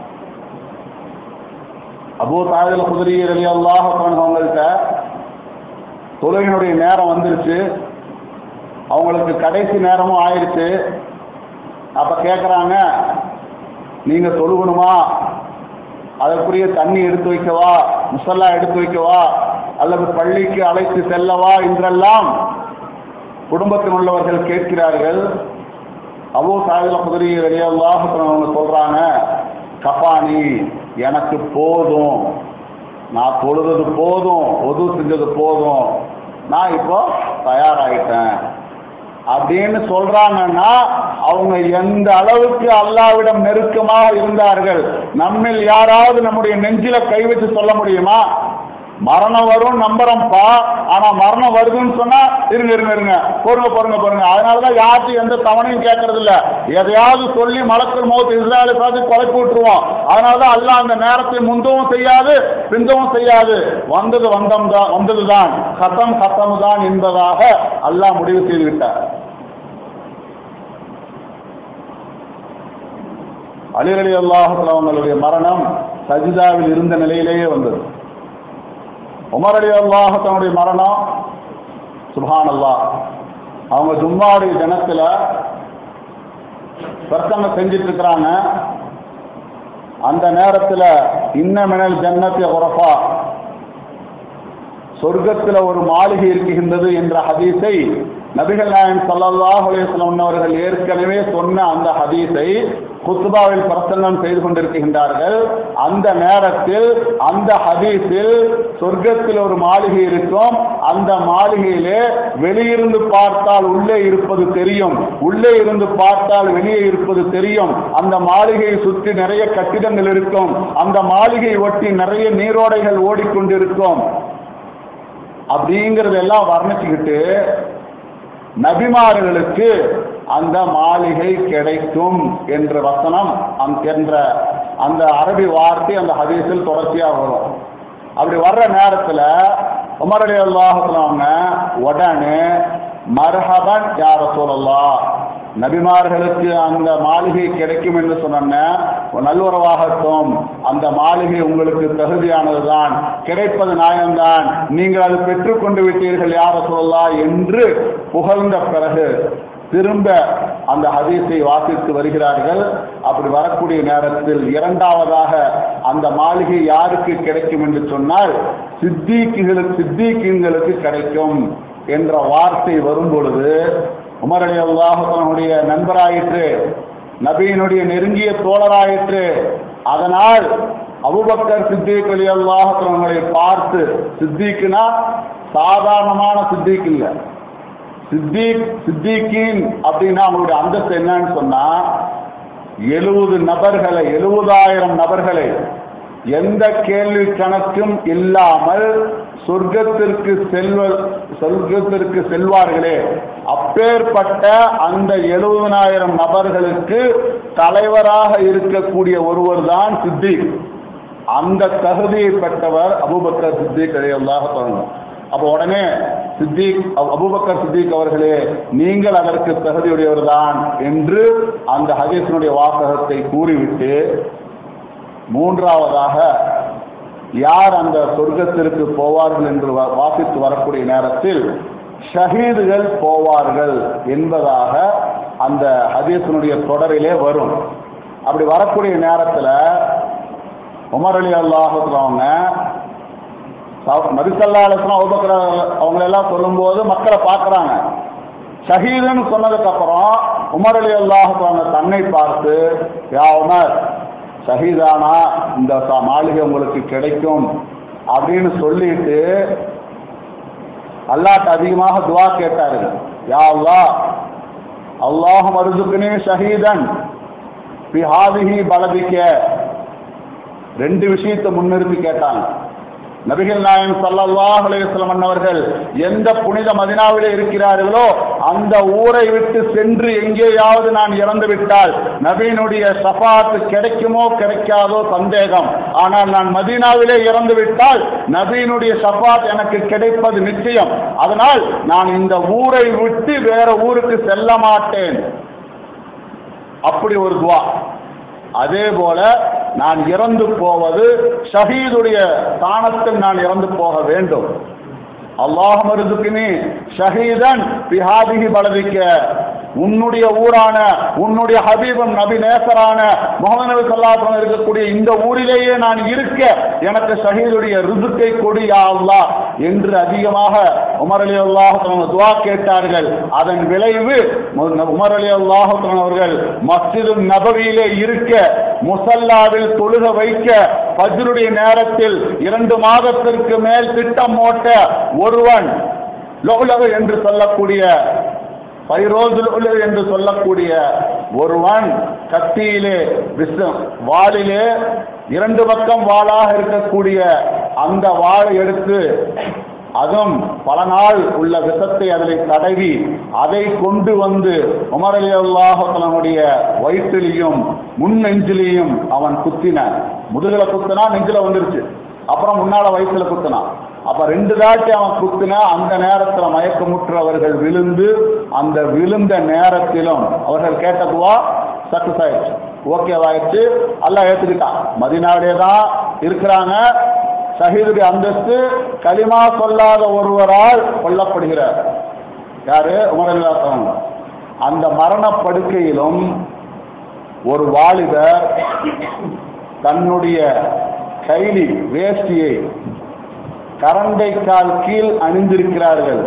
அபூ தாயல் குதிரி அலி அல்லாஹ் அவங்கள்ட்ட தொழுகையினுடைய நேரம் வந்துருச்சு அவங்களுக்கு கடைசி நேரமும் ஆயிடுச்சு அப்ப கேட்குறாங்க நீங்க தொழுகணுமா அதற்குரிய தண்ணி எடுத்து வைக்கவா முசல்லா எடுத்து வைக்கவா அல்லது பள்ளிக்கு அழைத்து செல்லவா என்றெல்லாம் குடும்பத்தில் உள்ளவர்கள் கேட்கிறார்கள் அபூ சாயில குதிரை வெளியல்லாஹ் அவங்க சொல்றாங்க கபானி எனக்கு போதும் நான் தொழுதது போதும் ஒது செஞ்சது போதும் நான் இப்போ தயாராயிட்டேன் அப்படின்னு சொல்றாங்கன்னா அவங்க எந்த அளவுக்கு அல்லாவிடம் நெருக்கமாக இருந்தார்கள் நம்மில் யாராவது நம்முடைய நெஞ்சில கை வச்சு சொல்ல முடியுமா மரணம் வரும் நம்புறோம்ப்பா ஆனா மரணம் வருதுன்னு சொன்னா இருங்க இருங்க இருங்க பொறுங்க பொறுங்க பொறுங்க அதனாலதான் யார்ட்டும் எந்த தவணையும் கேட்கறது இல்ல எதையாவது சொல்லி மலக்கள் மோத்து இஸ்ராயலை பார்த்து கொலைப்பு விட்டுருவோம் அதனாலதான் அல்லாஹ் அந்த நேரத்தை முந்தவும் செய்யாது பிந்தவும் செய்யாது வந்தது வந்தம் தான் வந்ததுதான் கத்தம் கத்தம் தான் என்பதாக அல்லாஹ் முடிவு செய்து விட்டார் அலிரலி அல்லாஹத்தில் அவங்களுடைய மரணம் சஜிதாவில் இருந்த நிலையிலேயே வந்தது உமர் அலி அல்லாஹ் தன்னுடைய மரணம் சுபான் அல்லாஹ் அவங்க ஜும்மாவுடைய தினத்தில் பிரசங்கம் செஞ்சிட்டு இருக்கிறாங்க அந்த நேரத்தில் இன்னமினல் ஜன்னத்தை உரப்பா சொர்க்கத்தில் ஒரு மாளிகை இருக்குகின்றது என்ற ஹதீஸை நபிகள் நாயன் ஸல்லல்லாஹு அலைஹி வஸல்லம் அவர்கள் ஏற்கனவே சொன்ன அந்த ஹதீஸை குத்துபாவில் பிரசங்கம் செய்து கொண்டிருக்கின்றார்கள் அந்த நேரத்தில் அந்த ஹதீஸில் சொர்க்கத்தில் ஒரு மாளிகை இருக்கும் அந்த மாளிகையிலே வெளியிருந்து பார்த்தால் உள்ளே இருப்பது தெரியும் உள்ளே இருந்து பார்த்தால் வெளியே இருப்பது தெரியும் அந்த மாளிகையை சுற்றி நிறைய கட்டிடங்கள் இருக்கும் அந்த மாளிகை ஒட்டி நிறைய நீரோடைகள் ஓடிக்கொண்டிருக்கும் அப்படிங்கிறதெல்லாம் வர்ணிச்சுக்கிட்டு நபிமார்களுக்கு அந்த மாளிகை கிடைக்கும் என்ற வசனம் அந்த என்ற அந்த அரபி வார்த்தை அந்த ஹதீஸில் தொடர்ச்சியாக வரும் அப்படி வர்ற நேரத்தில் உமர் அலி அல்லாஹுங்க உடனே மர்ஹபன் யார சொல்லலாம் நபிமார்களுக்கு அந்த மாளிகை கிடைக்கும் என்று சொன்ன நல்வரவாகட்டும் அந்த மாளிகை உங்களுக்கு தகுதியானதுதான் கிடைப்பது நியாயம்தான் நீங்கள் அது பெற்றுக்கொண்டு விட்டீர்கள் யார சொல்லலாம் என்று புகழ்ந்த பிறகு திரும்ப அந்த ஹதீஸை வாசித்து வருகிறார்கள் அப்படி வரக்கூடிய நேரத்தில் இரண்டாவதாக அந்த மாளிகை யாருக்கு கிடைக்கும் என்று சொன்னால் சித்திக்குகளுக்கு சித்திக்குங்களுக்கு கிடைக்கும் என்ற வார்த்தை வரும் பொழுது உமர் அலி அல்லாஹனுடைய நண்பராயிற்று நபியினுடைய நெருங்கிய தோழராயிற்று அதனால் அபுபக்கர் சித்திக் அலி அல்லாஹங்களை பார்த்து சித்திக்குனா சாதாரணமான சித்திக் இல்லை சித்திக் சித்திகின் அப்படின்னா அவங்களுடைய அந்தஸ்து என்னன்னு சொன்னா எழுபது நபர்களை எழுபதாயிரம் நபர்களை எந்த கேள்வி கணக்கும் இல்லாமல் சொர்க்கத்திற்கு செல்வ சொர்க்கத்திற்கு செல்வார்களே அப்பேற்பட்ட அந்த எழுபதனாயிரம் நபர்களுக்கு தலைவராக இருக்கக்கூடிய ஒருவர் தான் சித்திக் அந்த தகுதியை பெற்றவர் அபூபக்கர் சித்திக் அல்லாஹ் சொல்லணும் அப்போ உடனே சித்திக் அபு- அபூபக்கர் சித்திக் அவர்களே நீங்கள் அதற்கு தகுதியுடையவர் தான் என்று அந்த ஹதீஸினுடைய வாசகத்தை கூறிவிட்டு மூன்றாவதாக யார் அந்த சொர்க்கத்திற்கு போவார்கள் என்று வா- வாசித்து வரக்கூடிய நேரத்தில் ஷஹீதுகள் போவார்கள் என்பதாக அந்த ஹதீஸினுடைய தொடரிலே வரும் அப்படி வரக்கூடிய நேரத்தில் உமர் அலி அல்லாஹுக்கு அவங்க நபிசல்லாசனம் அபுபக்கர் அவங்க எல்லாம் சொல்லும்போது மக்களை பார்க்குறாங்க ஷஹீதுன்னு சொன்னதுக்கு அப்புறம் உமர் அலி அல்லாஹ் தன்னை பார்த்து யா உமர் ஷஹீதானா இந்த ச- மாளிகை உங்களுக்கு கிடைக்கும் அப்படின்னு சொல்லிட்டு அல்லாஹ்ட்ட அதிகமாக துவா கேட்டார்கள் யா அல்லாஹ் அல்லாஹ் மருதுக்குனே ஷஹீதன் பிஹாதிஹி பலதிக்க ரெண்டு விஷயத்தை முன்னிறுத்தி கேட்டாங்க நபிகள் நாயகம் ஸல்லல்லாஹு அலைஹி வஸல்லம் அவர்கள் எந்த புனித மதினாவிலே இருக்கிறார்களோ அந்த ஊரை விட்டு சென்று எங்கேயாவது நான் இறந்து விட்டால் நபியினுடைய ஷஃபாத் கிடைக்குமோ கிடைக்காதோ சந்தேகம் ஆனால் நான் மதீனாவிலே இறந்து விட்டால் நபியினுடைய ஷஃபாத் எனக்கு கிடைப்பது நிச்சயம் அதனால் நான் இந்த ஊரை விட்டு வேற ஊருக்கு செல்ல மாட்டேன் அப்படி ஒரு துவா அதே போல நான் இறந்து போவது ஷஹீதுடைய ஸ்தானத்தில் நான் இறந்து போக வேண்டும் அல்லாஹ் மருதுக்கினி ஷஹீதன் பிஹாதிகி பலதிக்க உன்னுடைய ஊரான உன்னுடைய ஹபீபம் நபி நேசரான முகமது நபி ஸல்லல்லாஹு இருக்கக்கூடிய இந்த ஊரிலேயே நான் இருக்க எனக்கு ஷஹீதுடைய ரிசுக்கை கொடு யா அல்லாஹ் என்று அதிகமாக உமர் அலி அல்லாஹ் துவா கேட்டார்கள் அதன் விளைவு மு- உமர் அலி அல்லாஹ் அவர்கள் மஸ்ஜிது நபவியிலே இருக்க முசல்லாவில் தொழுக வைக்க ஃபஜ்ருடைய நேரத்தில் இரண்டு மாதத்திற்கு மேல் திட்டம் ஓட்ட ஒருவன் லோலக என்று சொல்லக்கூடிய பைரோதுல் உலு என்று சொல்லக்கூடிய ஒருவன் கத்தியிலே விஷம் வாளிலே இரண்டு பக்கம் வாளாக இருக்கக்கூடிய அந்த வாளை எடுத்து அதுவும் பல நாள் உள்ள விஷத்தை அதில் தடவி அதை கொண்டு வந்து உமர் அலி அல்லாஹனுடைய வயிற்றிலையும் முன் நெஞ்சிலையும் அவன் குத்தினான் முதுகுல குத்தினா நெஞ்சில வந்துருச்சு அப்புறம் முன்னால வயிற்றுல குத்தினான் அப்ப ரெண்டு தாட்டி அவன் குத்தினா அந்த நேரத்துல மயக்கமுற்றவர்கள் விழுந்து அந்த விழுந்த நேரத்திலும் அவர்கள் கேட்டதுவா சக்சஸ் ஆயிடுச்சு ஓகேவாயிடுச்சு எல்லாம் ஏத்துக்கிட்டான் மதினாவிலே தான் இருக்கிறாங்க ஷஹீதுடைய அந்தஸ்து கலிமா சொல்லாத ஒருவரால் கொல்லப்படுகிறார் யாரு உமரல்லா அந்த மரணப்படுக்கையிலும் ஒரு வாலிபர் தன்னுடைய கைலி வேஷ்டியை கரண்டைக்கால் கீழ் அணிந்திருக்கிறார்கள்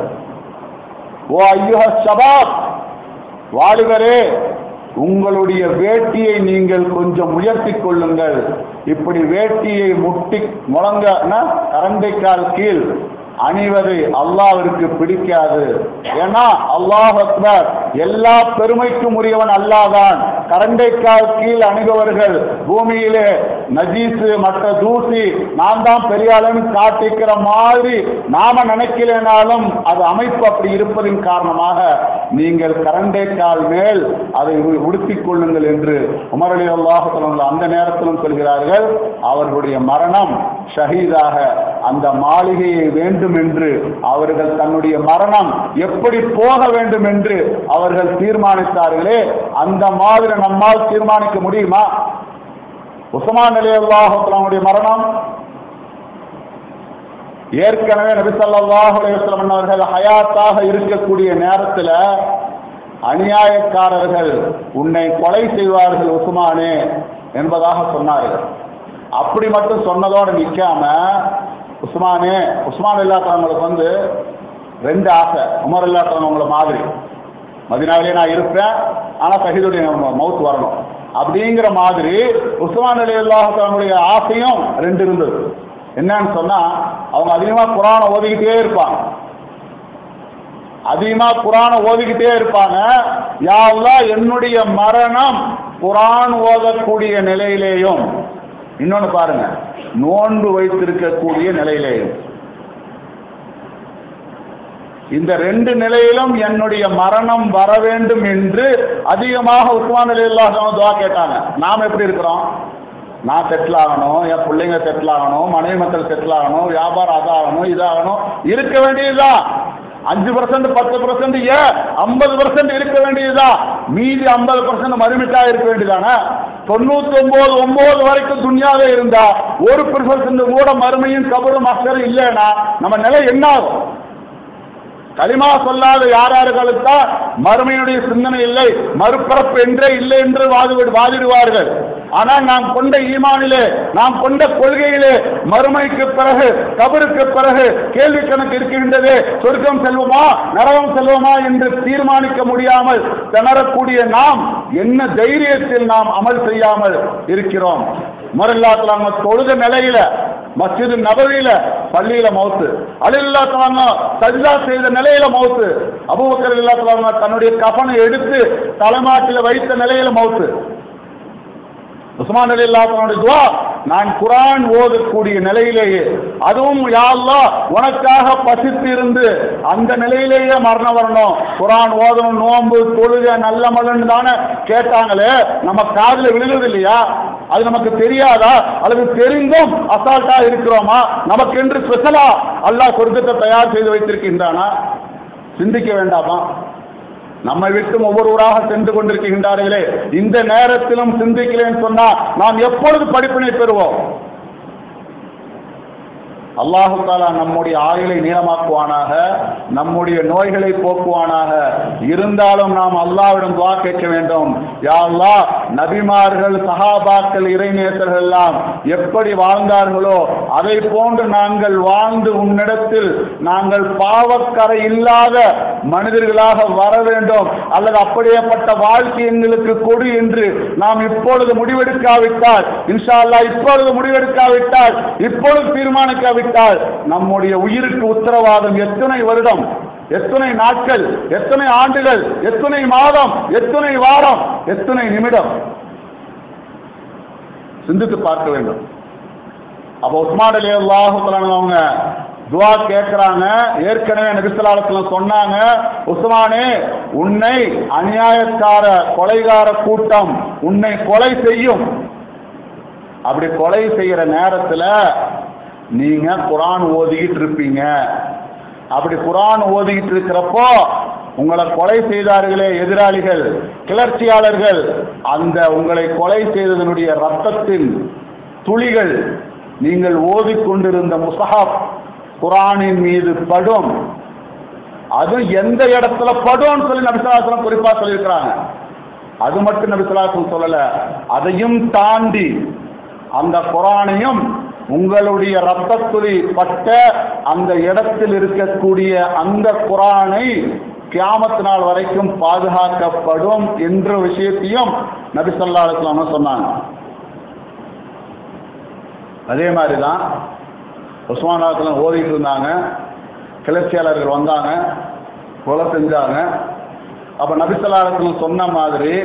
ஓ ஐயுஹ ஷபாப் வாலிபரே உங்களுடைய வேட்டியை நீங்கள் கொஞ்சம் உயர்த்திக் கொள்ளுங்கள் இப்படி வேட்டியை முட்டி முழங்க கரண்டைக்கால் கீழ் அணிவது அல்லாவிற்கு பிடிக்காது ஏன்னா அல்லாஹ் அக்பர் எல்லா பெருமைக்கும் உரியவன் அல்லாதான் கரண்டைக்கால் கீழ் அணிபவர்கள் பூமியிலே நஜீசு மற்ற தூசி நான் தான் பெரியாளன் காட்டிக்கிற மாதிரி நாம நினைக்கலனாலும் அது அமைப்பு அப்படி இருப்பதின் காரணமாக நீங்கள் கரண்டைக்கால் மேல் அதை உ- உடுத்திக் கொள்ளுங்கள் என்று உமர் அலி அல்லாஹ் அந்த நேரத்திலும் சொல்கிறார்கள் அவர்களுடைய மரணம் ஷஹீதாக அந்த மாளிகையை வேண்டும் என்று அவர்கள் தன்னுடைய மரணம் எப்படி போக வேண்டும் என்று அவர்கள் தீர்மானித்தார்களே அந்த மாதிரி நம்மால் தீர்மானிக்க முடியுமா உஸ்மான் அலி அல்லாஹுடைய மரணம் ஏற்கனவே நபி ஸல்லல்லாஹு அலைஹி வஸல்லம் அவர்கள் ஹயாத்தாக இருக்கக்கூடிய நேரத்தில் அநியாயக்காரர்கள் உன்னை கொலை செய்வார்கள் உஸ்மானே என்பதாக சொன்னார்கள் அப்படி மட்டும் சொன்னதோடு நிற்காம உஸ்மானே உஸ்மான் இல்லாதவங்களுக்கு வந்து ரெண்டு ஆசை உமர் இல்லாதவங்கள மாதிரி மதினாவிலே நான் இருப்பேன் ஆனால் சஹீதுடைய மவுத் வரணும் அப்படிங்கிற மாதிரி உஸ்மான் அலி அல்லாஹனுடைய ஆசையும் ரெண்டு இருந்தது என்னன்னு சொன்னா அவங்க அதிகமா குரானை ஓதிக்கிட்டே இருப்பாங்க அதிகமா குரானை ஓதிக்கிட்டே இருப்பாங்க யா அல்லாஹ் என்னுடைய மரணம் குரான் ஓதக்கூடிய நிலையிலேயும் இன்னொன்னு பாருங்க நோன்பு வைத்திருக்கக்கூடிய நிலையிலேயும் இந்த ரெண்டு நிலையிலும் என்னுடைய மரணம் வர வேண்டும் என்று அதிகமாக உஸ்மான் அலி அல்லாஹ் துவா கேட்டாங்க நாம் எப்படி இருக்கிறோம் நான் செட்டில் ஆகணும் என் பிள்ளைங்க செட்டில் ஆகணும் மனைவி மக்கள் செட்டில் ஆகணும் வியாபாரம் அதாகணும் இதாகணும் இருக்க வேண்டியதுதான் அஞ்சு பர்சன்ட் பத்து பர்சன்ட் ஏன் ஐம்பது பர்சன்ட் இருக்க வேண்டியதுதான் மீதி ஐம்பது பர்சன்ட் மறுமிட்டா இருக்க வேண்டியதானே தொண்ணூத்தி ஒன்பது ஒன்பது வரைக்கும் துன்யாவே இருந்தா ஒரு பர்சன்ட் கூட மறுமையும் கபரும் அக்சரும் இல்லைன்னா நம்ம நிலை என்ன ஆகும் களிமா சொல்லாத யார் யார்களுக்குத்தான் மறுமையினுடைய சிந்தனை இல்லை மறுபிறப்பு என்றே இல்லை என்று வாதி வாதிடுவார்கள் ஆனால் நாம் கொண்ட ஈமானிலே நாம் கொண்ட கொள்கையிலே மறுமைக்கு பிறகு கபருக்கு பிறகு கேள்வி கணக்கு இருக்கின்றது சொர்க்கம் செல்வோமா நரகம் செல்வோமா என்று தீர்மானிக்க முடியாமல் திணறக்கூடிய நாம் என்ன தைரியத்தில் நாம் அமல் செய்யாமல் இருக்கிறோம் மறுல்லாத்தலாங்க தொழுத நிலையில மஸ்ஜிது நபவியில பள்ளியில மௌத்து அலில்லாத்தலாங்க சஜ்ஜா செய்த நிலையில மௌத்து அபூபக்கர் இல்லாத்தலாங்க தன்னுடைய கஃனை எடுத்து தலைமாட்டில வைத்த நிலையில மௌத்து உஸ்மான் அலி அல்லாஹனுடைய துவா நான் குரான் ஓதக்கூடிய நிலையிலேயே அதுவும் யா அல்லாஹ் உனக்காக பசித்து இருந்து அந்த நிலையிலேயே மரணம் வரணும் குரான் ஓதணும் நோன்பு தொழுக நல்ல மகன் தானே கேட்டாங்களே நம்ம காதுல விழுகிறது இல்லையா அது நமக்கு தெரியாதா அல்லது தெரிந்தும் அசால்ட்டா இருக்கிறோமா நமக்கு என்று ஸ்பெஷலா அல்லாஹ் சொர்க்கத்தை தயார் செய்து வைத்திருக்கின்றானா சிந்திக்க வேண்டாமா நம்மை விட்டும் ஒவ்வொருவராக சென்று கொண்டிருக்கின்றார்களே இந்த நேரத்திலும் சிந்திக்கலேன்னு சொன்னா நாம் எப்பொழுது படிப்பினை பெறுவோம் அல்லாஹு தாலா நம்முடைய ஆயுளை நீளமாக்குவானாக நம்முடைய நோய்களை போக்குவானாக இருந்தாலும் நாம் அல்லாவிடம் துவா கேட்க வேண்டும் யா அல்லாஹ் நபிமார்கள் சஹாபாக்கள் இறைநேசர்கள் எல்லாம் எப்படி வாழ்ந்தார்களோ அதை போன்று நாங்கள் வாழ்ந்து உன்னிடத்தில் நாங்கள் பாவக்கரை இல்லாத மனிதர்களாக வர வேண்டும் அல்லது அப்படியேப்பட்ட வாழ்க்கை எங்களுக்கு கொடு என்று நாம் இப்பொழுது முடிவெடுக்காவிட்டால் இன்ஷா அல்லாஹ் இப்பொழுது முடிவெடுக்காவிட்டால் இப்பொழுது தீர்மானிக்காவிட்டால் நம்முடைய உயிருக்கு உத்தரவாதம் எத்தனை வருடம் எத்தனை நாட்கள் எத்தனை ஆண்டுகள் எத்தனை மாதம் எத்தனை வாரம் எத்தனை நிமிடம் சிந்தித்து பார்க்க வேண்டும் அப்போ உஸ்மான் அலி அல்லாஹு அவங்க துவா கேட்கிறாங்க ஏற்கனவே நபிசலாலத்துல சொன்னாங்க உஸ்மானே உன்னை அநியாயக்கார கொலைகார கூட்டம் உன்னை கொலை செய்யும் அப்படி கொலை செய்யற நேரத்துல நீங்க குரான் ஓதிக்கிட்டு இருப்பீங்க அப்படி குரான் ஓதிக்கிட்டு இருக்கிறப்போ உங்களை கொலை செய்தார்களே எதிராளிகள் கிளர்ச்சியாளர்கள் அந்த உங்களை கொலை செய்ததனுடைய ரத்தத்தின் துளிகள் நீங்கள் ஓதிக்கொண்டிருந்த முசஹாப் குரானின் மீது படும் அது எந்த இடத்துல படும்னு சொல்லி நபிசலாசலம் குறிப்பா சொல்லியிருக்கிறாங்க அது மட்டும் நபிசலாசலம் சொல்லல அதையும் தாண்டி அந்த குரானையும் உங்களுடைய ரத்தத்துளி பட்ட அந்த இடத்தில் இருக்கக்கூடிய அந்த குரானை கியாமத்து நாள் வரைக்கும் பாதுகாக்கப்படும் என்ற விஷயத்தையும் நபி ஸல்லல்லாஹு அலைஹி வஸல்லம் சொன்னாங்க அதே மாதிரி தான் உஸ்மானாத்தில் ஓதிட்டு இருந்தாங்க கிளர்ச்சியாளர்கள் வந்தாங்க கொலை செஞ்சாங்க அப்போ நபிசல்லாரத்தில் சொன்ன மாதிரி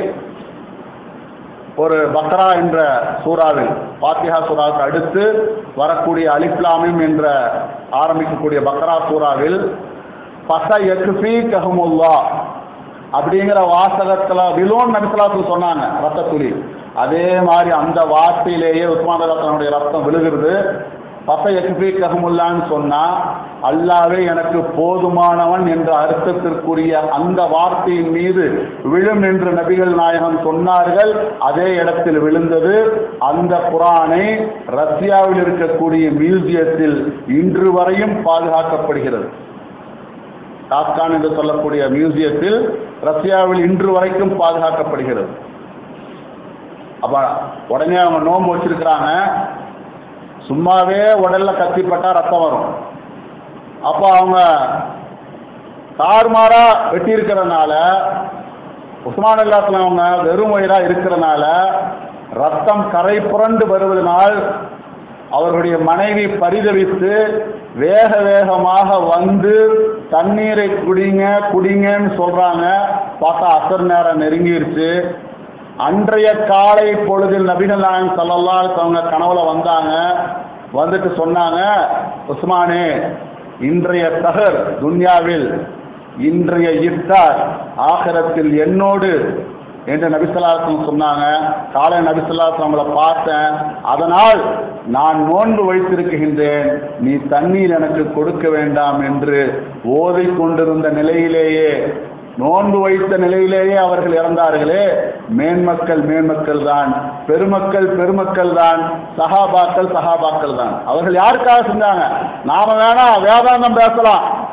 ஒரு பக்ரா என்ற சூறாவில் பாத்தியா சூறாவுக்கு அடுத்து வரக்கூடிய அலிப்லாமிம் என்ற ஆரம்பிக்கக்கூடிய பக்ரா சூறாவில் பச எக்ஃபி கஹமுல்லா அப்படிங்கிற வாசகத்துல விலோன் நபிசலாத்தில் சொன்னாங்க ரத்த துளி அதே மாதிரி அந்த வார்த்தையிலேயே உஸ்மான் ரத்தனுடைய ரத்தம் விழுகிறது பச எக்ஃபி கஹமுல்லான்னு சொன்னா அல்லாவே எனக்கு போதுமானவன் என்ற அர்த்தத்திற்குரிய அந்த வார்த்தையின் மீது விழும் என்று நபிகள் நாயகம் சொன்னார்கள் அதே இடத்தில் விழுந்தது அந்த குரானை ரஷ்யாவில் இருக்கக்கூடிய மியூசியத்தில் இன்று வரையும் பாதுகாக்கப்படுகிறது டாஸ்கான் என்று சொல்லக்கூடிய மியூசியத்தில் ரஷ்யாவில் இன்று வரைக்கும் பாதுகாக்கப்படுகிறது அப்ப உடனே அவங்க நோன்பு வச்சிருக்கிறாங்க சும்மாவே உடல்ல கத்திப்பட்டா ரத்தம் வரும் அப்போ அவங்க தாறுமாறா வெட்டி இருக்கிறதுனால உஸ்மான் அல்லாத்துல அவங்க வெறும் வயிறா இருக்கிறதுனால ரத்தம் கரை புரண்டு வருவதனால் அவர்களுடைய மனைவி பரிதவித்து வேக வேகமாக வந்து தண்ணீரை குடிங்க குடிங்கன்னு சொல்றாங்க பார்த்தா அசர் நேரம் நெருங்கிருச்சு அன்றைய காலை பொழுதில் நபிகள் நாயகம் ஸல்லல்லாஹு அவங்க கனவுல வந்தாங்க வந்துட்டு சொன்னாங்க உஸ்மானே இன்றைய தகர் துன்யாவில் இன்றைய இஃப்தார் ஆகரத்தில் என்னோடு என்று நபிசல்லாசம் சொன்னாங்க காலை நபிசல்லாசம் அவங்கள பார்த்தேன் அதனால் நான் நோன்பு வைத்திருக்கின்றேன் நீ தண்ணீர் எனக்கு கொடுக்க வேண்டாம் என்று ஓதிக் கொண்டிருந்த நிலையிலேயே நோன்பு வைத்த நிலையிலேயே அவர்கள் இறந்தார்களே மேன்மக்கள் மேன்மக்கள் தான் பெருமக்கள் பெருமக்கள் தான் சஹாபாக்கள் சஹாபாக்கள் தான் அவர்கள் யாருக்காக செஞ்சாங்க நாம வேணா வேதாந்தம் பேசலாம்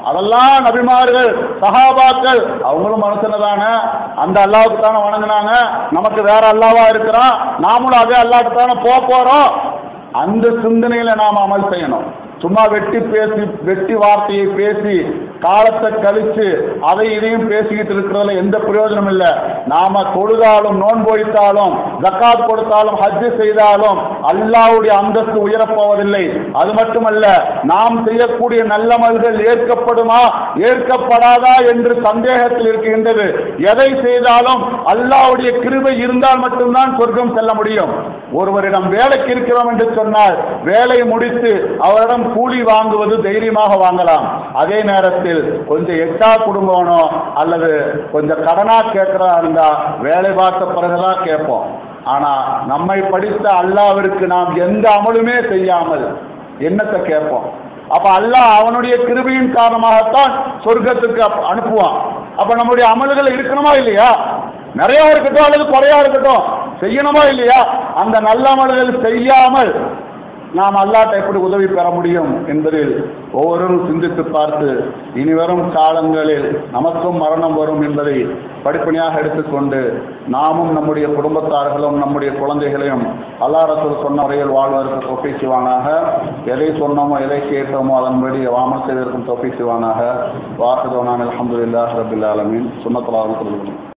அதெல்லாம் நபிமார்கள் சஹாபாக்கள் அவங்களும் மனுஷன தானே அந்த அல்லாவுக்கு தானே வணங்குனாங்க நமக்கு வேற அல்லாவா இருக்கிறான் நாமளும் அதே அல்லாவுக்கு தானே போக போறோம் அந்த சிந்தனையில நாம் அமல் செய்யணும் சும்மா வெட்டி பேசி வெட்டி வார்த்தையை பேசி காலத்தை கழிச்சு அதை இதையும் பேசிக்கிட்டு இருக்கிறதுல எந்த பிரயோஜனம் இல்லை நாம தொழுதாலும் நோன்பு வைத்தாலும் ஜக்காத் கொடுத்தாலும் ஹஜ் செய்தாலும் அல்லாவுடைய அந்தஸ்து உயரப்போவதில்லை அது மட்டுமல்ல நாம் செய்யக்கூடிய நல்லமல்கள் ஏற்கப்படுமா ஏற்கப்படாதா என்று சந்தேகத்தில் இருக்கின்றது எதை செய்தாலும் அல்லாவுடைய கிருபை இருந்தால் மட்டும்தான் சொர்க்கம் செல்ல முடியும் ஒருவரிடம் வேலைக்கு இருக்கிறோம் என்று சொன்னால் வேலை முடித்து அவரிடம் கூலி வாங்குவது தைரியமாக வாங்கலாம் அதே நேரத்தில் கொஞ்சம் எட்டா குடும்பம்னோ அல்லது கொஞ்சம் கடனா கேட்கிறா இருந்தா வேலை பார்த்த பிறகுதான் கேட்போம் ஆனா நம்மை படித்த அல்லாவிற்கு நாம் எந்த அமலுமே செய்யாமல் என்னத்தை கேட்போம் அப்ப அல்லாஹ் அவனுடைய கிருபையின் காரணமாகத்தான் சொர்க்கத்துக்கு அப்- அனுப்புவான் அப்ப நம்முடைய அமல்கள் இருக்கணுமா இல்லையா நிறைய இருக்கட்டும் அல்லது குறையா இருக்கட்டும் செய்யணுமா இல்லையா அந்த நல்ல அமல்கள் செய்யாமல் நாம் அல்லாட்ட எப்படி உதவி பெற முடியும் என்பதில் ஒவ்வொருவரும் சிந்தித்து பார்த்து இனி வரும் காலங்களில் நமக்கும் மரணம் வரும் என்பதை படிப்படியாக எடுத்துக்கொண்டு நாமும் நம்முடைய குடும்பத்தார்களும் நம்முடைய குழந்தைகளையும் அல்லா ரசூல் சொன்ன முறையில் வாழ்வதற்கு தொகை செய்வானாக எதை சொன்னோமோ எதை கேட்டோமோ அதன்படி வாமல் செய்வதற்கும் தொகை செய்வானாக வாசுதவனான் அலமதுல்லாஹ் ரபில் ஆலமீன் சுண்ணத்தலாக